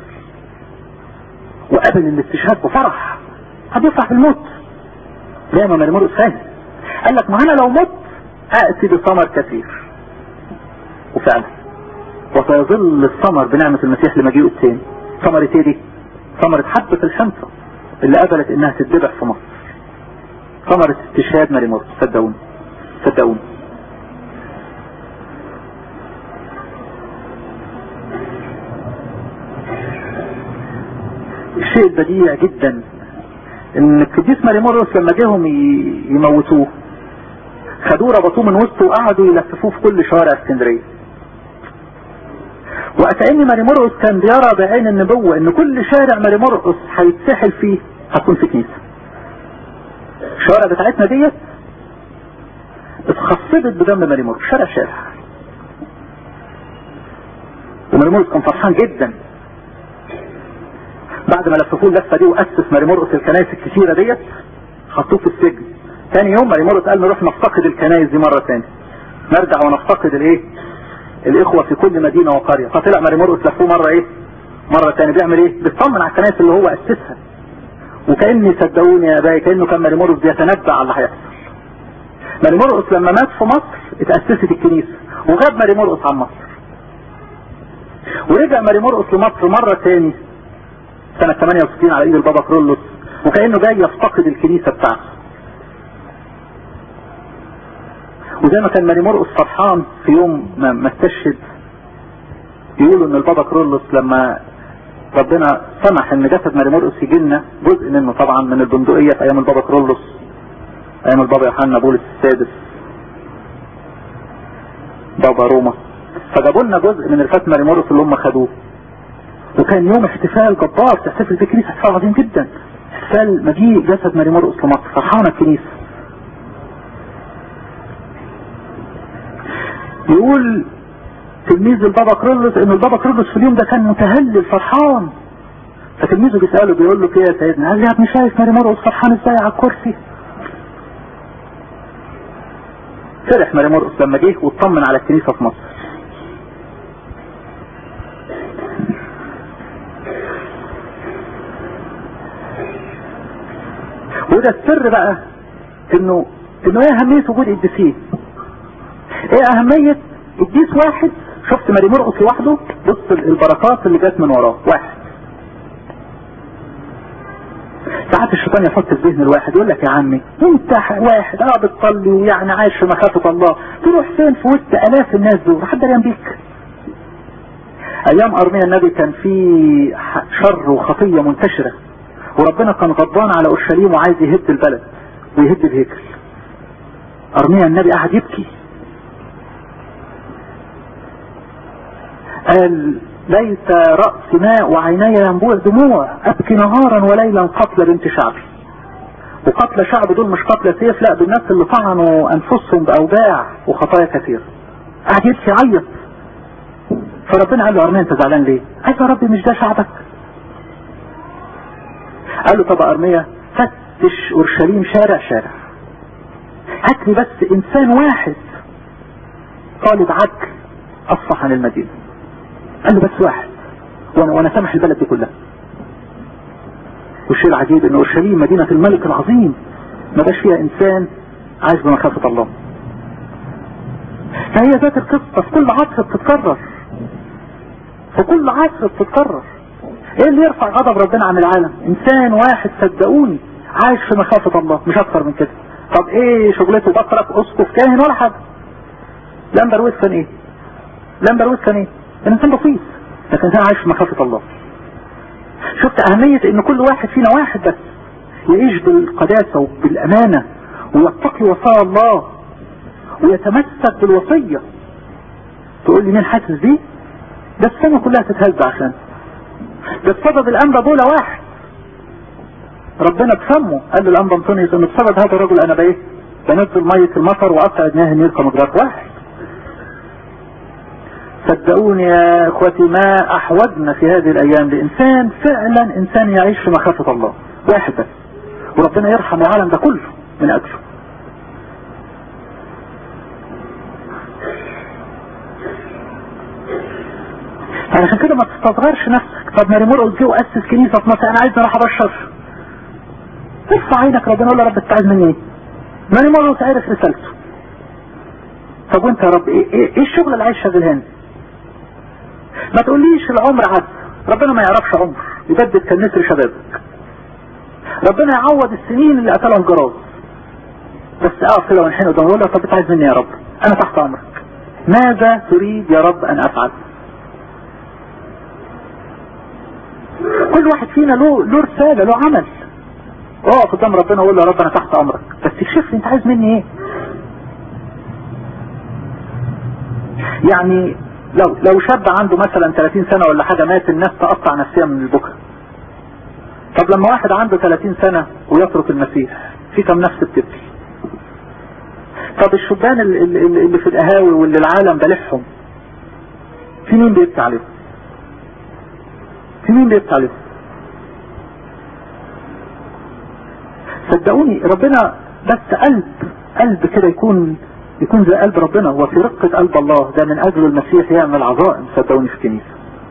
وقبل الاستشهاد بفرح قد يفرح بالموت زي ما ماري مرقس فاهم قال لك ما انا لو مت اتي بثمر كثير وفعلا وسيظل الثمر بنعمة المسيح لمجيئه الثاني ثمرة ايه دي؟ ثمرة حبة الحنطة اللي قبلت انها تتذبح في مصر ثمرة استشهاد ماري مرقس صدقوني صدقوني الشيء البديع جدا ان القديس ماري مرقس لما جاهم يموتوه خدوه ربطوه من وسطه وقعدوا يلففوه في كل شوارع اسكندريه وكأن ماري مرقس كان بيرى بعين النبوة ان كل شارع ماري مرقس هيتسحل فيه هتكون في كنيسة الشوارع بتاعتنا ديت اتخصبت بدم ماري مرقس شارع شارع وماري مرقس كان فرحان جدا بعد ما لففوه اللفه دي واسس ماري مرقس الكنائس الكثيره ديت حطوه في السجن ثاني يوم ماري مرقس قال نروح نفتقد الكنائس دي مره ثانيه نرجع ونفتقد الايه الاخوه في كل مدينه وقريه فطلع ماري مرقس لفوه مره ايه مره ثانيه بيعمل ايه بيطمن على الكنائس اللي هو اسسها وكاني صدقوني يا اباي كانه كان ماري مرقس بيتنبأ على اللي هيحصل ماري مرقس لما مات في مصر اتاسست الكنيسه وغاب ماري مرقس عن مصر ورجع ماري مرقس لمصر مره ثاني سنة 68 على ايد البابا كرولوس وكأنه جاي يفتقد الكنيسة بتاعته وزي ما كان ماري مرقس فرحان في يوم ما, ما استشهد يقولوا ان البابا كرولوس لما ربنا سمح ان جسد ماري مرقس يجي لنا جزء منه طبعا من البندقية في ايام البابا كرولوس ايام البابا يوحنا بولس السادس بابا روما فجابوا لنا جزء من الفات ماري مرقس اللي هم خدوه وكان يوم احتفال جبار تحتفل بكنيسة احتفال عظيم جدا احتفال مجيء جسد ماري مرقس لمصر فرحانة الكنيسة يقول تلميذ البابا كرولوس ان البابا كرولوس في اليوم ده كان متهلل فرحان فتلميذه بيسأله بيقول له كده يا سيدنا قال لي يا ابني شايف ماري مرقس فرحان ازاي على الكرسي فرح ماري مرقس لما جه واطمن على الكنيسة في مصر وده السر بقى انه انه ايه اهمية وجود قديسين ايه اهمية قديس واحد شفت ماري مرقس لوحده بص البركات اللي جت من وراه واحد ساعات الشيطان يحط في ذهن الواحد يقول لك يا عمي انت واحد اه بتصلي ويعني عايش في مخافة الله تروح فين في وسط الاف الناس دول حد دريان بيك ايام ارميا النبي كان في شر وخطية منتشرة وربنا كان غضبان على اورشليم وعايز يهد البلد ويهد الهيكل ارميا النبي قعد يبكي قال ليس رأس ماء وعيني ينبوع دموع ابكي نهارا وليلا قتل بنت شعبي وقتل شعب دول مش قتل سيف لا دول الناس اللي طعنوا انفسهم باوجاع وخطايا كثير قعد يبكي عيط فربنا قال له ارميا انت زعلان ليه؟ قال يا ربي مش ده شعبك قال له طب ارميا فتش اورشليم شارع شارع هات لي بس انسان واحد طالب عدل اصفح عن المدينه قال له بس واحد وانا وانا سامح البلد دي كلها والشيء العجيب ان اورشليم مدينه الملك العظيم ما باش فيها انسان عايش بمخافه الله فهي ذات القصه في كل عصر بتتكرر في كل عصر بتتكرر ايه اللي يرفع غضب ربنا عن العالم انسان واحد صدقوني عايش في مخافة الله مش اكتر من كده طب ايه شغلته بطرك اسقف كاهن ولا حاجة لامبرويس كان ايه لامبرويس كان ايه كان انسان بسيط لكن كان عايش في مخافة الله شفت اهمية ان كل واحد فينا واحد بس يعيش بالقداسة وبالامانة ويتقي وصايا الله ويتمسك بالوصية تقول لي مين حاسس بيه ده السنة كلها تتهز عشان ده بسبب الانبا دول واحد ربنا بسمه قال للانبا انطونيوس ان بسبب هذا الرجل انا بايه بنزل مية المطر واقطع مياه النيل كمجرات واحد صدقوني يا اخوتي ما احوجنا في هذه الايام لانسان فعلا انسان يعيش في مخافة الله واحد بس وربنا يرحم العالم ده كله من اجله علشان كده ما تستصغرش نفسك طب ماري مرقس جه واسس كنيسه في مصر انا عايز اروح ابشر ارفع عينك ربنا قول له رب انت عايز مني ايه؟ ماري مرقس عرف رسالته طب وانت يا رب ايه, إيه, إيه الشغل اللي عايز شغلهاني؟ ما تقوليش العمر عد ربنا ما يعرفش عمر يبدد كالنسر شبابك ربنا يعوض السنين اللي قتلها الجراز بس اقف كده وانحني قدام اقول له طب انت عايز مني يا رب انا تحت امرك ماذا تريد يا رب ان افعل؟ كل واحد فينا له له رساله له عمل اقف قدام ربنا وقول له يا رب انا تحت امرك بس اكشف لي انت عايز مني ايه يعني لو لو شاب عنده مثلا 30 سنة ولا حاجة مات الناس تقطع نفسها من البكاء طب لما واحد عنده 30 سنة ويترك المسيح في كم نفس بتبكي طب الشبان اللي, اللي في القهاوي واللي العالم بلحهم في مين بيبكي عليهم في مين بيبكي عليهم صدقوني ربنا بس قلب قلب كده يكون يكون زي قلب ربنا وفي رقة قلب الله ده من اجل المسيح يعمل عظائم صدقوني في الكنيسة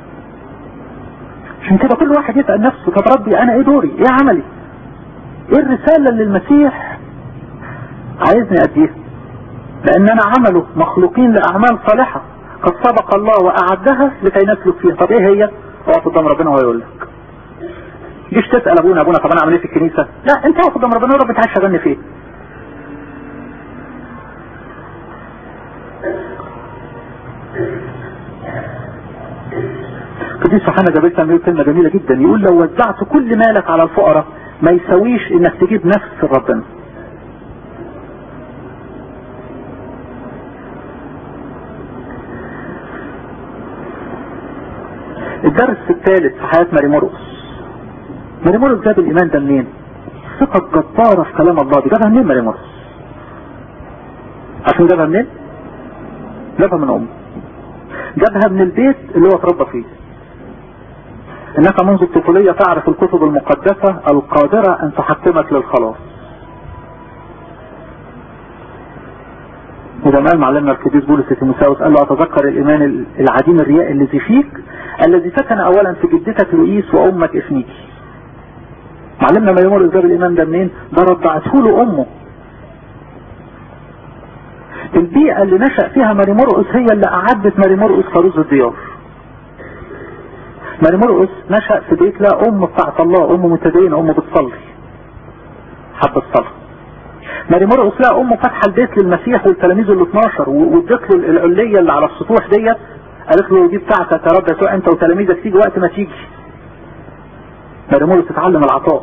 عشان كده كل واحد يسأل نفسه طب ربي انا ايه دوري ايه عملي ايه الرسالة اللي المسيح عايزني اديها لان انا عمله مخلوقين لاعمال صالحة قد سبق الله واعدها لكي نسلك فيها طب ايه هي اقف قدام ربنا ويقول لك جيش تسأل ابونا ابونا طب انا اعمل ايه في الكنيسة لا انت اقف قدام ربنا ورب انت عايز شغلني فين قديس يوحنا جابلت بيقول كلمة جميلة جدا يقول لو وزعت كل مالك على الفقراء ما يساويش انك تجيب نفس ربنا الدرس الثالث في حياة ماري مرقس ماري مرقس جاب الايمان ده منين ثقة جبارة في كلام الله دي جابها منين ماري مرقس عشان جابها منين جابها من امه جابها من البيت اللي هو اتربى فيه انك منذ الطفولية تعرف الكتب المقدسة القادرة ان تحكمك للخلاص وده ما معلمنا القديس بولس تيموثاوس قال له اتذكر الايمان العديم الرياء الذي فيك الذي سكن اولا في جدتك لؤيس وامك افنيكي معلمنا ما يمر جاب الايمان ده منين ده رضعته له امه البيئة اللي نشأ فيها ماري مرقس هي اللي أعدت ماري مرقس خروج الديار ماري مرقس نشأ في بيت لا أم بتاعت الله أم متدينة أم بتصلي حب الصلاة ماري مرقس لا أمه فاتحة البيت للمسيح والتلاميذ ال 12 وادت له العلية اللي على السطوح ديت قالت له دي بتاعتك يا رب يسوع أنت وتلاميذك تيجي وقت ما تيجي ماري مرقس تتعلم العطاء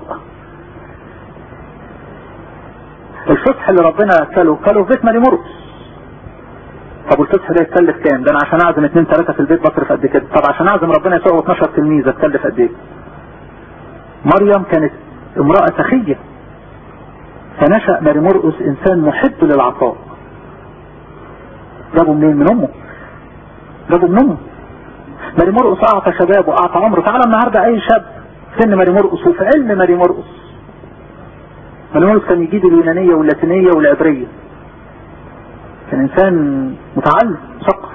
الفصح اللي ربنا كله كله في بيت ماري مرقس طب والفصح ده يتكلف كام ده انا عشان اعزم اثنين ثلاثة في البيت بصرف قد كده طب عشان اعزم ربنا يسوع 12 تلميذ اتكلف قد ايه مريم كانت امرأة سخية فنشأ ماري مرقس انسان محب للعطاء جابوا منين من امه جابوا من امه ماري مرقس اعطى شباب واعطى عمره تعالى النهارده اي شاب سن ماري مرقس وفي علم ماري مرقس ماري مرقس كان يجيد اليونانية واللاتينية والعبرية كان انسان متعلم مثقف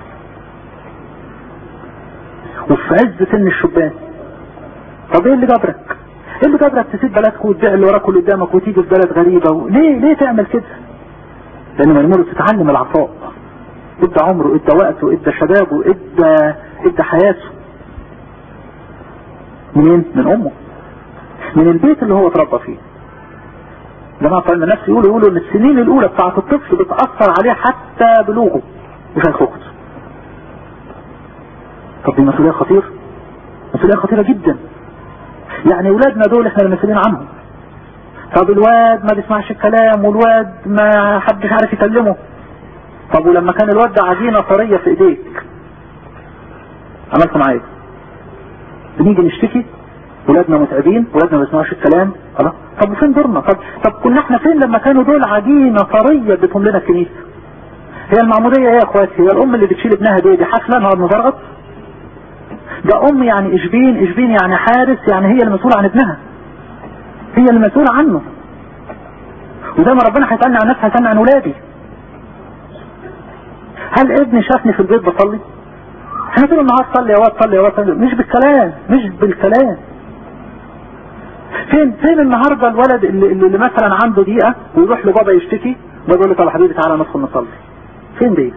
وفي عز سن الشبان طب ايه اللي جبرك ايه اللي جبرك تسيب بلدك وتبيع اللي وراك واللي قدامك وتيجي في بلد غريبة و... ليه ليه تعمل كده لان ميمون تتعلم العطاء ادى عمره ادى وقته ادى شبابه ادى ادى حياته منين من امه من البيت اللي هو اتربى فيه جماعة علم النفس يقولوا يقولوا ان السنين الاولى بتاعت الطفل بتأثر عليه حتى بلوغه وشيخ اخته طب دي مسؤولية خطيرة مسؤولية خطيرة جدا يعني اولادنا دول احنا المسؤولين عنهم طب الواد ما بيسمعش الكلام والواد ما حدش عارف يكلمه طب ولما كان الواد ده عجينة طرية في ايديك عملت معاه ايه بنيجي نشتكي ولادنا متعبين ولادنا ما بيسمعوش الكلام خلاص طب وفين دورنا طب طب كنا احنا فين لما كانوا دول عجينة طرية اديتهم لنا الكنيسة هي المعمودية ايه يا اخواتي هي الام اللي بتشيل ابنها دي دي حاسه انها مزرغط ده ام يعني اشبين اشبين يعني حارس يعني هي المسؤولة عن ابنها هي المسؤولة عنه وزي ما ربنا هيسألني عن نفسي هيسألني عن ولادي هل ابني شافني في البيت بصلي احنا طول النهار صلي يا واد صلي يا واد صلي مش بالكلام مش بالكلام فين فين النهارده الولد اللي, اللي مثلا عنده دقيقه ويروح لبابا يشتكي بابا يقول له طب يا حبيبي تعالى ندخل نصلي فين دي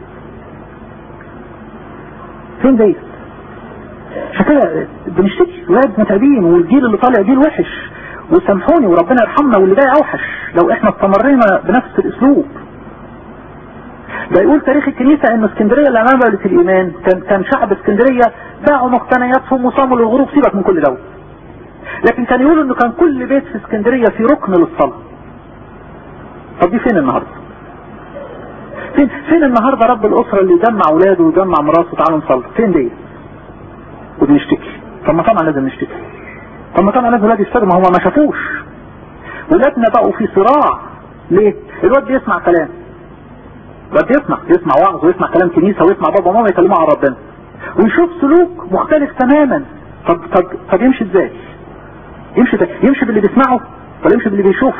فين دي عشان كده بنشتكي ولاد متعبين والجيل اللي طالع جيل وحش وسامحوني وربنا يرحمنا واللي جاي اوحش لو احنا استمرينا بنفس الاسلوب ده يقول تاريخ الكنيسة ان اسكندرية اللي امام بلد الايمان كان كان شعب اسكندرية باعوا مقتنياتهم وصاموا للغروب سيبك من كل دوت لكن كان يقول انه كان كل بيت في اسكندرية في ركن للصلاة طب دي فين النهاردة فين فين النهارده رب الاسره اللي يجمع اولاده ويجمع مراته تعالوا نصلي فين دي وبنشتكي طب ما طبعا لازم نشتكي طب ما طبعا لازم ولاد يشتغلوا ما هم ما شافوش ولادنا بقوا في صراع ليه الواد بيسمع كلام الواد بيسمع يسمع وعظ ويسمع كلام كنيسه ويسمع بابا وماما يكلموا عن ربنا ويشوف سلوك مختلف تماما طب طب طب يمشي ازاي يمشي ده يمشي باللي بيسمعه ولا يمشي باللي بيشوفه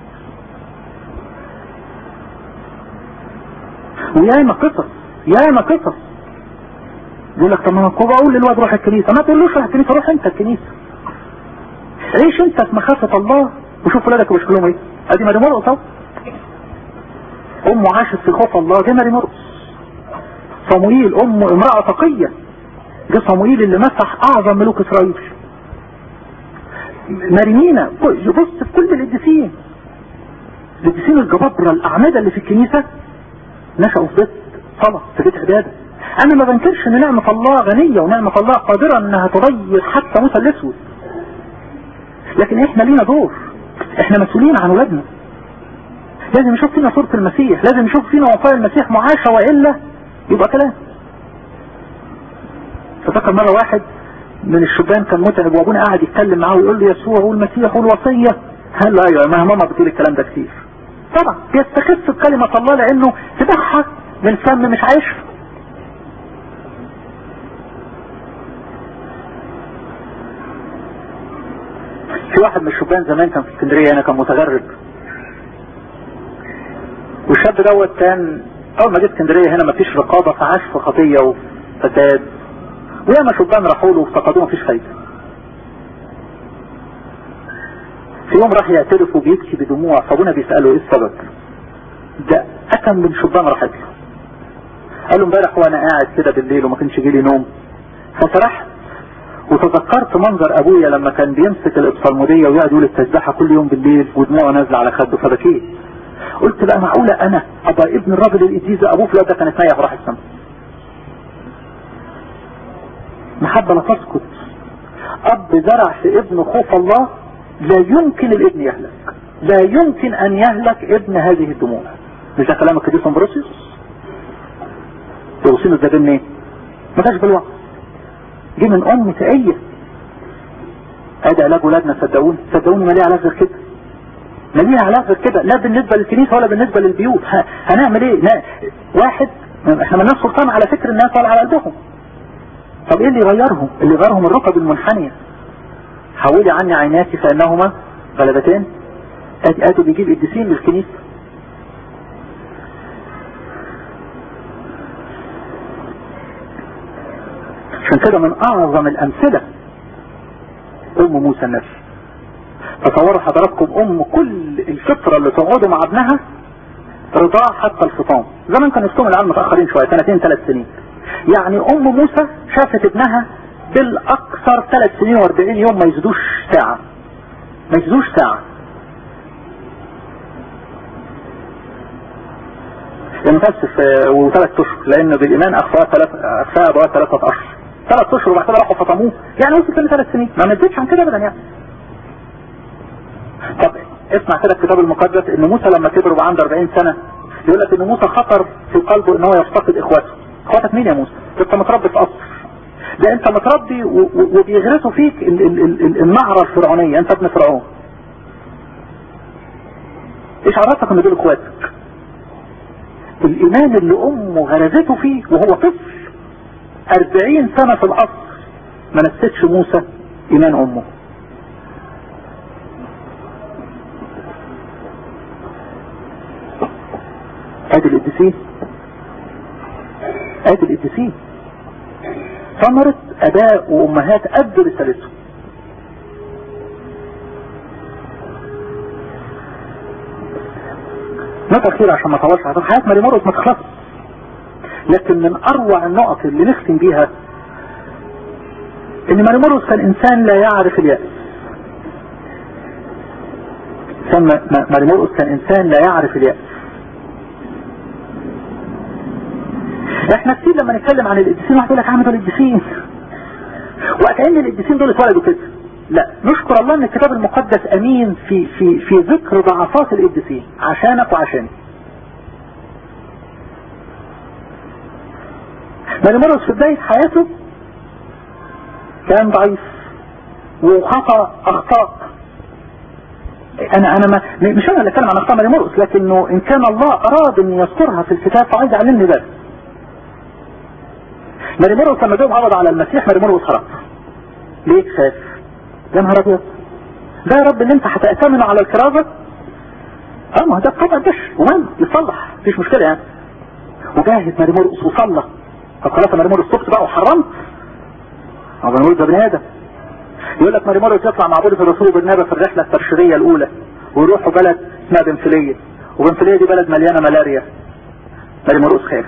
وياما قصص ياما قصص يقول لك طب ما هو بقول للواد روح الكنيسه ما تقولوش روح الكنيسه روح انت الكنيسه عيش انت في مخافه الله وشوف ولادك وشكلهم ايه ادي ماري مرقص اهو امه عاشت في خوف الله دي ماري مرقص صموئيل امه امراه تقيه جه صموئيل اللي مسح اعظم ملوك اسرائيل مارينينا بص في كل القديسين القديسين الجبابرة الاعمدة اللي في الكنيسة نشأوا في بيت صلاة في بيت عبادة انا ما بنكرش ان نعمة الله غنية ونعمة الله قادرة انها تغير حتى موسى الاسود لكن احنا لينا دور احنا مسؤولين عن ولادنا لازم يشوف فينا صورة المسيح لازم يشوف فينا وصايا المسيح معاشة وإلا يبقى كلام ففكر مرة واحد من الشبان كان متعب وابونا قاعد يتكلم معاه ويقول له يسوع والمسيح والوصية قال له ايوه ما ماما بتقول الكلام ده كتير طبعا بيستخف بكلمة الله لانه تبعها من فم مش عايش في واحد من الشبان زمان كان في اسكندرية هنا كان متغرب والشاب دوت كان اول ما جه اسكندرية هنا مفيش رقابة فعاش في خطية وفساد وياما شبان راحوا له وافتقدوه مفيش فايدة في يوم راح يعترف وبيبكي بدموع فابونا بيسأله ايه السبب ده أكم من شبان راحت له قال له امبارح وانا قاعد كده بالليل وما كانش جيلي نوم فسرحت وتذكرت منظر ابويا لما كان بيمسك الابصالمودية ويقعد يقول التسبيحة كل يوم بالليل ودموعه نازلة على خده فبكيت قلت بقى معقولة انا ابقى ابن الراجل القديس ابوه في الوقت ده كانت نايح وراح السما محبة لا تسكت اب زرع في ابنه خوف الله لا يمكن الابن يهلك لا يمكن ان يهلك ابن هذه الدموع مش ده كلام القديس امبروسيوس توصيله ده جه منين ما جاش بالوقت جه من ام تقية ادي علاج ولادنا صدقوني صدقوني ما ليه علاج غير كده ما ليه علاج غير كده لا بالنسبة للكنيسة ولا بالنسبة للبيوت هنعمل ايه نا... واحد احنا مالناش سلطان على فكر الناس ولا على قلبهم طب ايه اللي يغيرهم اللي يغيرهم الركب المنحنية حولي عني عيناتي فانهما غلبتين ادي ادي بيجيب قديسين للكنيسة عشان كده من اعظم الامثلة ام موسى النبي تصوروا حضراتكم ام كل الفترة اللي تقعدوا مع ابنها رضاع حتى الفطام زمان كان يفتهم العيال متأخرين شوية سنتين ثلاث سنين يعني ام موسى شافت ابنها بالاكثر ثلاث سنين واربعين يوم ما يزيدوش ساعة ما يزيدوش ساعة ينفسف وثلاث اشهر لان بالايمان اخفاها ثلاث اخفاها ابواب ثلاثة اشهر ثلاث اشهر وبعد كده راحوا فطموه يعني وصل لثلاث سنين ما مدتش عن كده ابدا يعني طب اسمع كده الكتاب المقدس ان موسى لما كبر وبقى عنده 40 سنة يقول لك ان موسى خطر في قلبه ان هو يفتقد اخواته اخواتك مين يا موسى انت متربي في قصر ده انت متربي وبيغرسوا فيك النعرة الفرعونية انت ابن فرعون ايش عرفك ان دول اخواتك الايمان اللي امه غرزته فيه وهو طفل اربعين سنة في القصر ما نسيتش موسى ايمان امه ادي القديسين ادي القديسين ثمرة اباء وامهات قد رسالتهم نقطة أخيرة عشان ما طولش على حياة ماري مرقس ما تخلص لكن من أروع النقط اللي نختم بيها إن ماري مرقس كان إنسان لا يعرف اليأس ماري مرقس كان إنسان لا يعرف اليأس احنا كتير لما نتكلم عن القديسين واحد يقول لك عم دول القديسين وكأن القديسين دول اتولدوا كده لا نشكر الله ان الكتاب المقدس امين في في في ذكر ضعفات القديسين عشانك وعشاني ماري مرقس في بداية حياته كان ضعيف وخطأ اخطاء انا انا ما مش انا اللي اتكلم عن اخطاء ماري مرقس لكنه ان كان الله اراد ان يذكرها في الكتاب فعايز يعلمني ده ماري مرقس لما جاء عرض على المسيح ماري مرقس هرب ليه خاف يا نهار ابيض ده يا رب ان انت هتأتمن على الكرازة اه ما ده طبعا دش ومال يصلح مفيش مشكلة يعني وجاهد ماري مرقس وصلى طب خلاص ماري مرقس تبت بقى وحرمت هو بنقول ده بني ادم يقول لك ماري مرقس يطلع مع بولس الرسول وبرنابا في الرحلة التبشيرية الاولى ويروحوا بلد اسمها بنفلية وبنفلية دي بلد مليانة ملاريا ماري مرقس خاف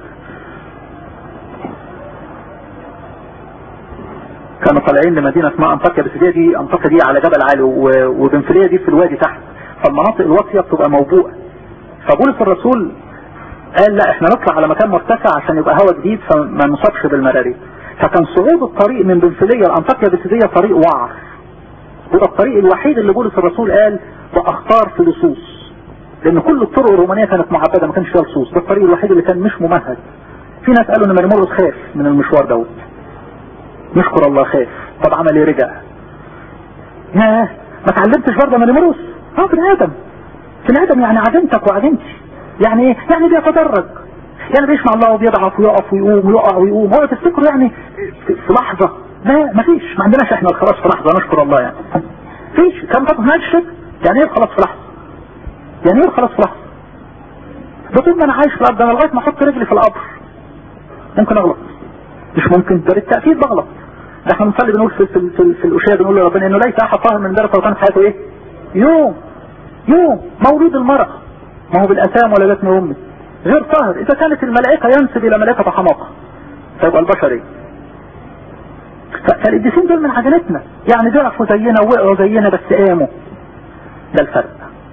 كانوا طالعين لمدينة اسمها انطاكيا بس دي انطاكيا دي على جبل عالي وبنفلية دي في الوادي تحت فالمناطق الواطية بتبقى موبوءة فبولس الرسول قال لا احنا نطلع على مكان مرتفع عشان يبقى هوا جديد فما نصابش بالملاريا فكان صعود الطريق من بنفلية لانطاكيا بسيدية طريق وعر وده الطريق الوحيد اللي بولس الرسول قال باختار في لصوص لان كل الطرق الرومانية كانت معبدة ما كانش فيها لصوص ده الطريق الوحيد اللي كان مش ممهد في ناس قالوا ان مرمرقس خاف من المشوار دوت نشكر الله خاف طب عمل ايه رجع ياه ما تعلمتش برضه من مرقس اه بني ادم بني ادم يعني عدمتك وعدمتي يعني ايه يعني بيتدرج يعني بيسمع الله وبيضعف ويقف ويقوم ويقع ويقوم هو تفتكروا يعني في لحظة لا مفيش ما عندناش احنا الخلاص في لحظة نشكر الله يعني فيش كم طب ما الشك يعني ايه الخلاص في لحظة يعني ايه الخلاص في لحظة ده طول ما انا عايش في الارض انا لغايه ما احط رجلي في القبر ممكن اغلط مش ممكن ده بالتاكيد بغلط ده احنا بنصلي بنقول في في في, في الاشيه بنقول لربنا انه ليس احد طاهر من ذلك وكان حياته ايه يوم يوم مولود المرأة ما هو بالأسام ولدتني أمي غير طاهر إذا كانت الملائكة ينسب إلى ملائكة حماقة فيبقى البشر إيه فالقديسين دول من عجلتنا يعني ضعفوا زينا ووقعوا زينا بس قاموا ده الفرق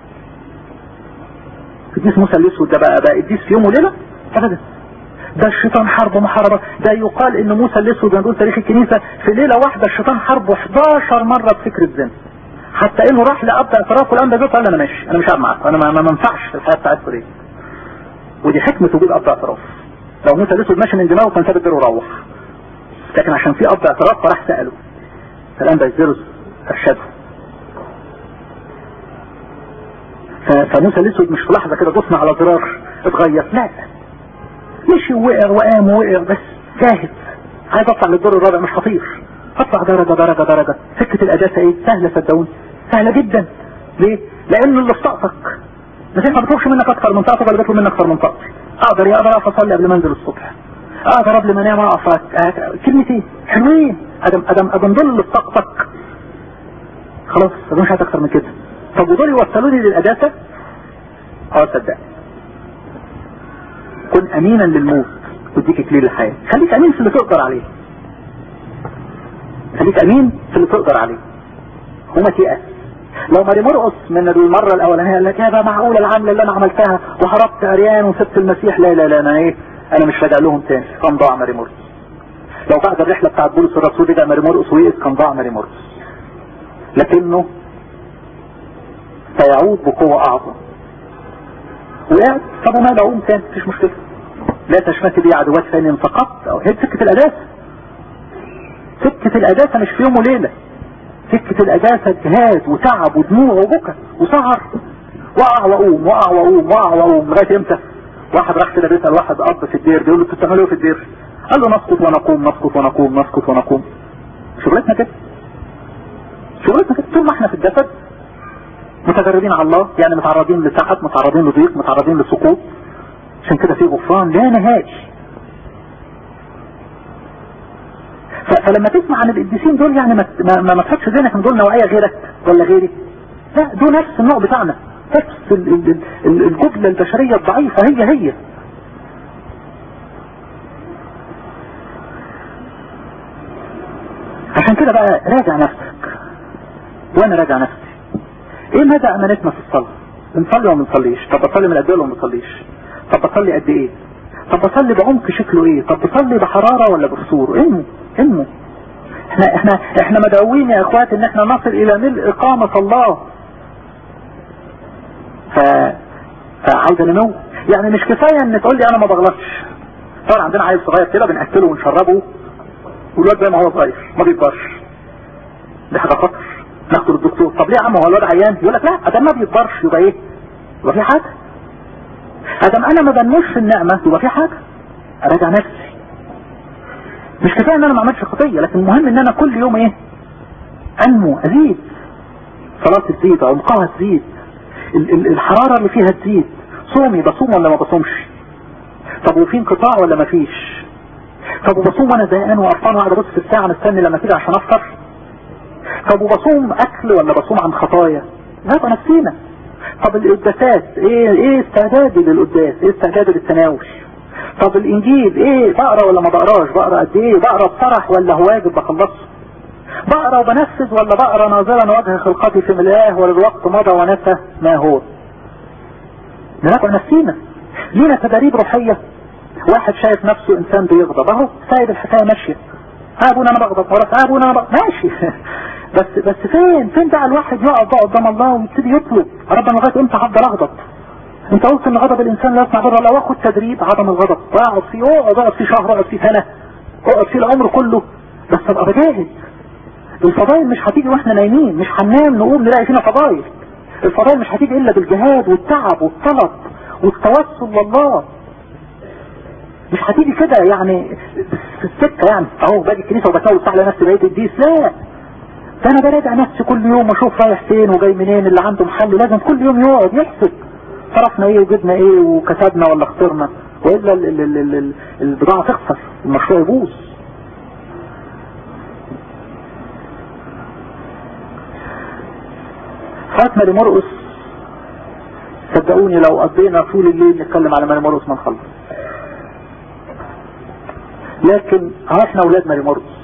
قديس موسى الاسود ده بقى بقى قديس في يوم وليله ابدا ده الشيطان حرب محاربة ده يقال ان موسى الاسود بنقول تاريخ الكنيسة في ليلة واحدة الشيطان حربه 11 مرة بفكر الزنا حتى انه راح لابدا اعتراف والان ده قال انا ماشي انا مش قاعد معاك انا ما منفعش في الحياه بتاعتكم دي ودي حكمه وجود اب اعتراف لو موسى الاسود ماشي من دماغه كان ساب الدير وروح لكن عشان في اب اعتراف فراح ساله فالان ده الزيروس ارشده فموسى الاسود مش في لحظه كده دوسنا على زرار اتغير لا مشي ووقع وقام ووقع بس جاهد عايز اطلع للدور الرابع مش خطير اطلع درجة درجة درجة سكة الاداسة ايه سهلة صدقوني سهلة جدا ليه لانه اللي في طاقتك بس ما بتروحش منك اكتر من طاقتك ولا بيطلب منك اكتر من طاقتي اقدر يا اقدر اقف اصلي قبل ما انزل الصبح اقدر قبل ما انام اقف كلمتين حلوين ادم ادم ادم دول اللي في طاقتك خلاص مش عايز اكتر من كده طب ودول يوصلوني للاداسة اه صدق كن امينا للموت وديك اكليل الحياة خليك امين في اللي تقدر عليه خليك امين في اللي تقدر عليه وما تيأس لو ماري مرقص من المرة الاولانية قال لك يا بقى معقولة العملة اللي انا عملتها وهربت اريان وسبت المسيح لا لا لا انا ايه انا مش راجع لهم تاني كان ضاع ماري مرقص لو بعد الرحلة بتاعت بولس الرسول رجع ماري مرقص ويقف كان ضاع ماري مرقص لكنه سيعود بقوة اعظم وقعد طب وما اقوم تاني مفيش مشكلة لا تشمت بي عدوات ثاني انتقدت او هي سكة الاداسة سكة الأجاسة مش في يوم وليلة سكة الأجاسة جهاد وتعب ودموع وبكى وسهر وقع وقوم وقع وقوم وقع وقوم لغاية امتى واحد راح كده بيسأل واحد أب في الدير بيقول له انتوا بتعملوا ايه في الدير قال له نسقط ونقوم نسقط ونقوم نسقط ونقوم شغلتنا كده شغلتنا كده طول ما احنا في الجسد متجردين على الله يعني متعرضين لتعب متعرضين لضيق متعرضين لسقوط عشان كده في غفران لا نهائي فلما تسمع عن القديسين دول يعني ما ما, ما تحطش ذهنك ان دول نوعيه غيرك ولا غيري لا دول نفس النوع بتاعنا نفس الجبلة البشرية الضعيفة هي هي عشان كده بقى راجع نفسك وانا راجع نفسي ايه مدى امانتنا في الصلاة بنصلي ولا ما بنصليش طب بصلي من قد ايه ولا ما بنصليش طب بصلي قد ايه طب بصلي بعمق شكله ايه طب بصلي بحرارة ولا بفصور انمو انمو احنا احنا احنا مدعوين يا اخوات ان احنا نصل الى ملء اقامة الله ف فعايز نمو يعني مش كفاية ان تقول لي انا ما بغلطش طبعا عندنا عيل صغير كده بنأكله ونشربه والواد زي ما هو صغير ما بيكبرش دي حاجه خطر ناخده للدكتور طب ليه يا عم هو الواد عيان يقول لك لا ادام ما بيكبرش يبقى ايه يبقى في حاجه ادام انا ما بنمش النعمه يبقى في حاجه اراجع نفسي مش كفايه ان انا ما عملتش خطيه لكن المهم ان انا كل يوم ايه انمو ازيد صلاه تزيد عمقها تزيد الحراره اللي فيها تزيد صومي بصوم ولا ما بصومش طب وفي انقطاع ولا ما فيش طب وبصوم وانا زهقان وقرفان وقاعد ابص في الساعه مستني لما تيجي عشان افطر طب وبصوم اكل ولا بصوم عن خطايا لا نفسينا طب القداسات ايه ايه استعدادي للقداس ايه استعدادي للتناول طب الانجيل ايه بقرا ولا ما بقراش بقرا قد ايه بقرا بفرح ولا هو واجب بخلصه بقرا وبنفذ ولا بقرا ناظرا وجه خلقتي في ملاه وللوقت مضى ونسى ما هو نراجع نفسينا لينا تدريب روحيه واحد شايف نفسه انسان بيغضب اهو سايب الحكايه ماشيه ابونا انا بغضب ورا ابونا انا بغضب ماشي بس بس فين فين بقى الواحد يقعد بقى قدام الله ويبتدي يطلب ربنا لغايه امتى هفضل اغضب انت قلت ان غضب الانسان لا يصنع ضرر لو اخد تدريب عدم الغضب واقعد فيه اقعد اقعد فيه شهر اقعد فيه سنه اقعد فيه العمر كله بس ابقى بجاهد الفضائل مش هتيجي واحنا نايمين مش هننام نقوم نلاقي فينا فضائل الفضائل مش هتيجي الا بالجهاد والتعب والطلب والتوسل لله مش هتيجي كده يعني في السكه يعني اهو باجي الكنيسه وبتاول على نفسي بقيت الديس لا ده انا براجع نفسي كل يوم واشوف رايح فين وجاي منين اللي عنده محل لازم كل يوم يقعد يحسب صرفنا ايه وجبنا ايه وكسبنا ولا خسرنا والا ال ال ال ال البضاعه تخسر المشروع يبوظ فاتنا لمرقص صدقوني لو قضينا طول الليل نتكلم على ماري مرقص ما نخلص لكن احنا اولاد ماري مرقص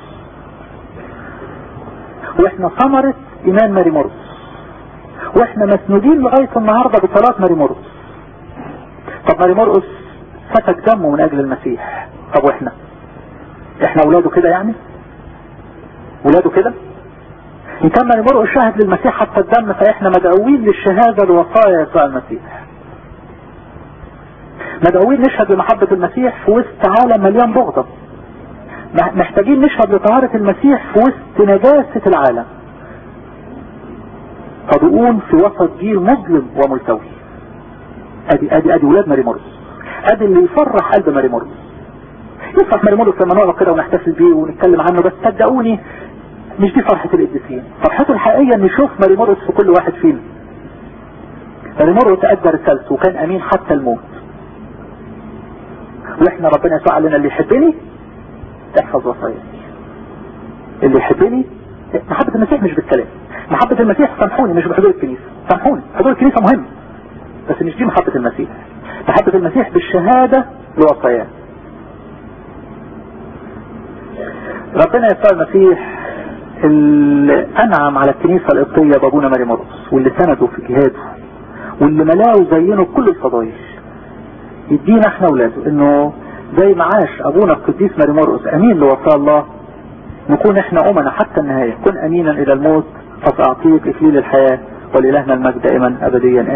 واحنا ثمرة ايمان ماري مرقص واحنا مسنودين لغاية النهاردة بصلاة ماري مرقص طب ماري مرقص سفك دمه من اجل المسيح طب واحنا احنا اولاده كده يعني ولاده كده ان كان ماري مرقص شاهد للمسيح حتى الدم فاحنا مدعوين للشهادة لوصايا يسوع المسيح مدعوين نشهد بمحبة المسيح في وسط عالم مليان بغضة محتاجين نشهد لطهارة المسيح في وسط نجاسة العالم صدقون في وسط جيل مظلم وملتوي ادي ادي ادي ولاد ماري مرقس ادي اللي يفرح قلب ماري مرقس يفرح ماري مرقس لما نقعد كده ونحتفل بيه ونتكلم عنه بس صدقوني مش دي فرحة القديسين فرحته الحقيقية ان يشوف ماري مرقس في كل واحد فينا ماري مرقس ادى رسالته وكان امين حتى الموت واحنا ربنا يسوع علينا اللي يحبني احفظ وصايا اللي يحبني محبة المسيح مش بالكلام محبة المسيح سامحوني مش بحضور الكنيسة سامحوني حضور الكنيسة مهم بس مش دي محبة المسيح محبة المسيح بالشهادة لوصاياه ربنا يسوع المسيح اللي انعم على الكنيسة القبطية بابونا ماري مرقس واللي سنده في جهاده واللي ملاه وزينه بكل الفضائل يدينا احنا ولاده انه زي ما عاش ابونا القديس ماري مرقس امين لوصايا الله نكون احنا امنا حتى النهاية كن امينا الى الموت فساعطيك اكليل الحياة ولإلهنا المجد دائما ابديا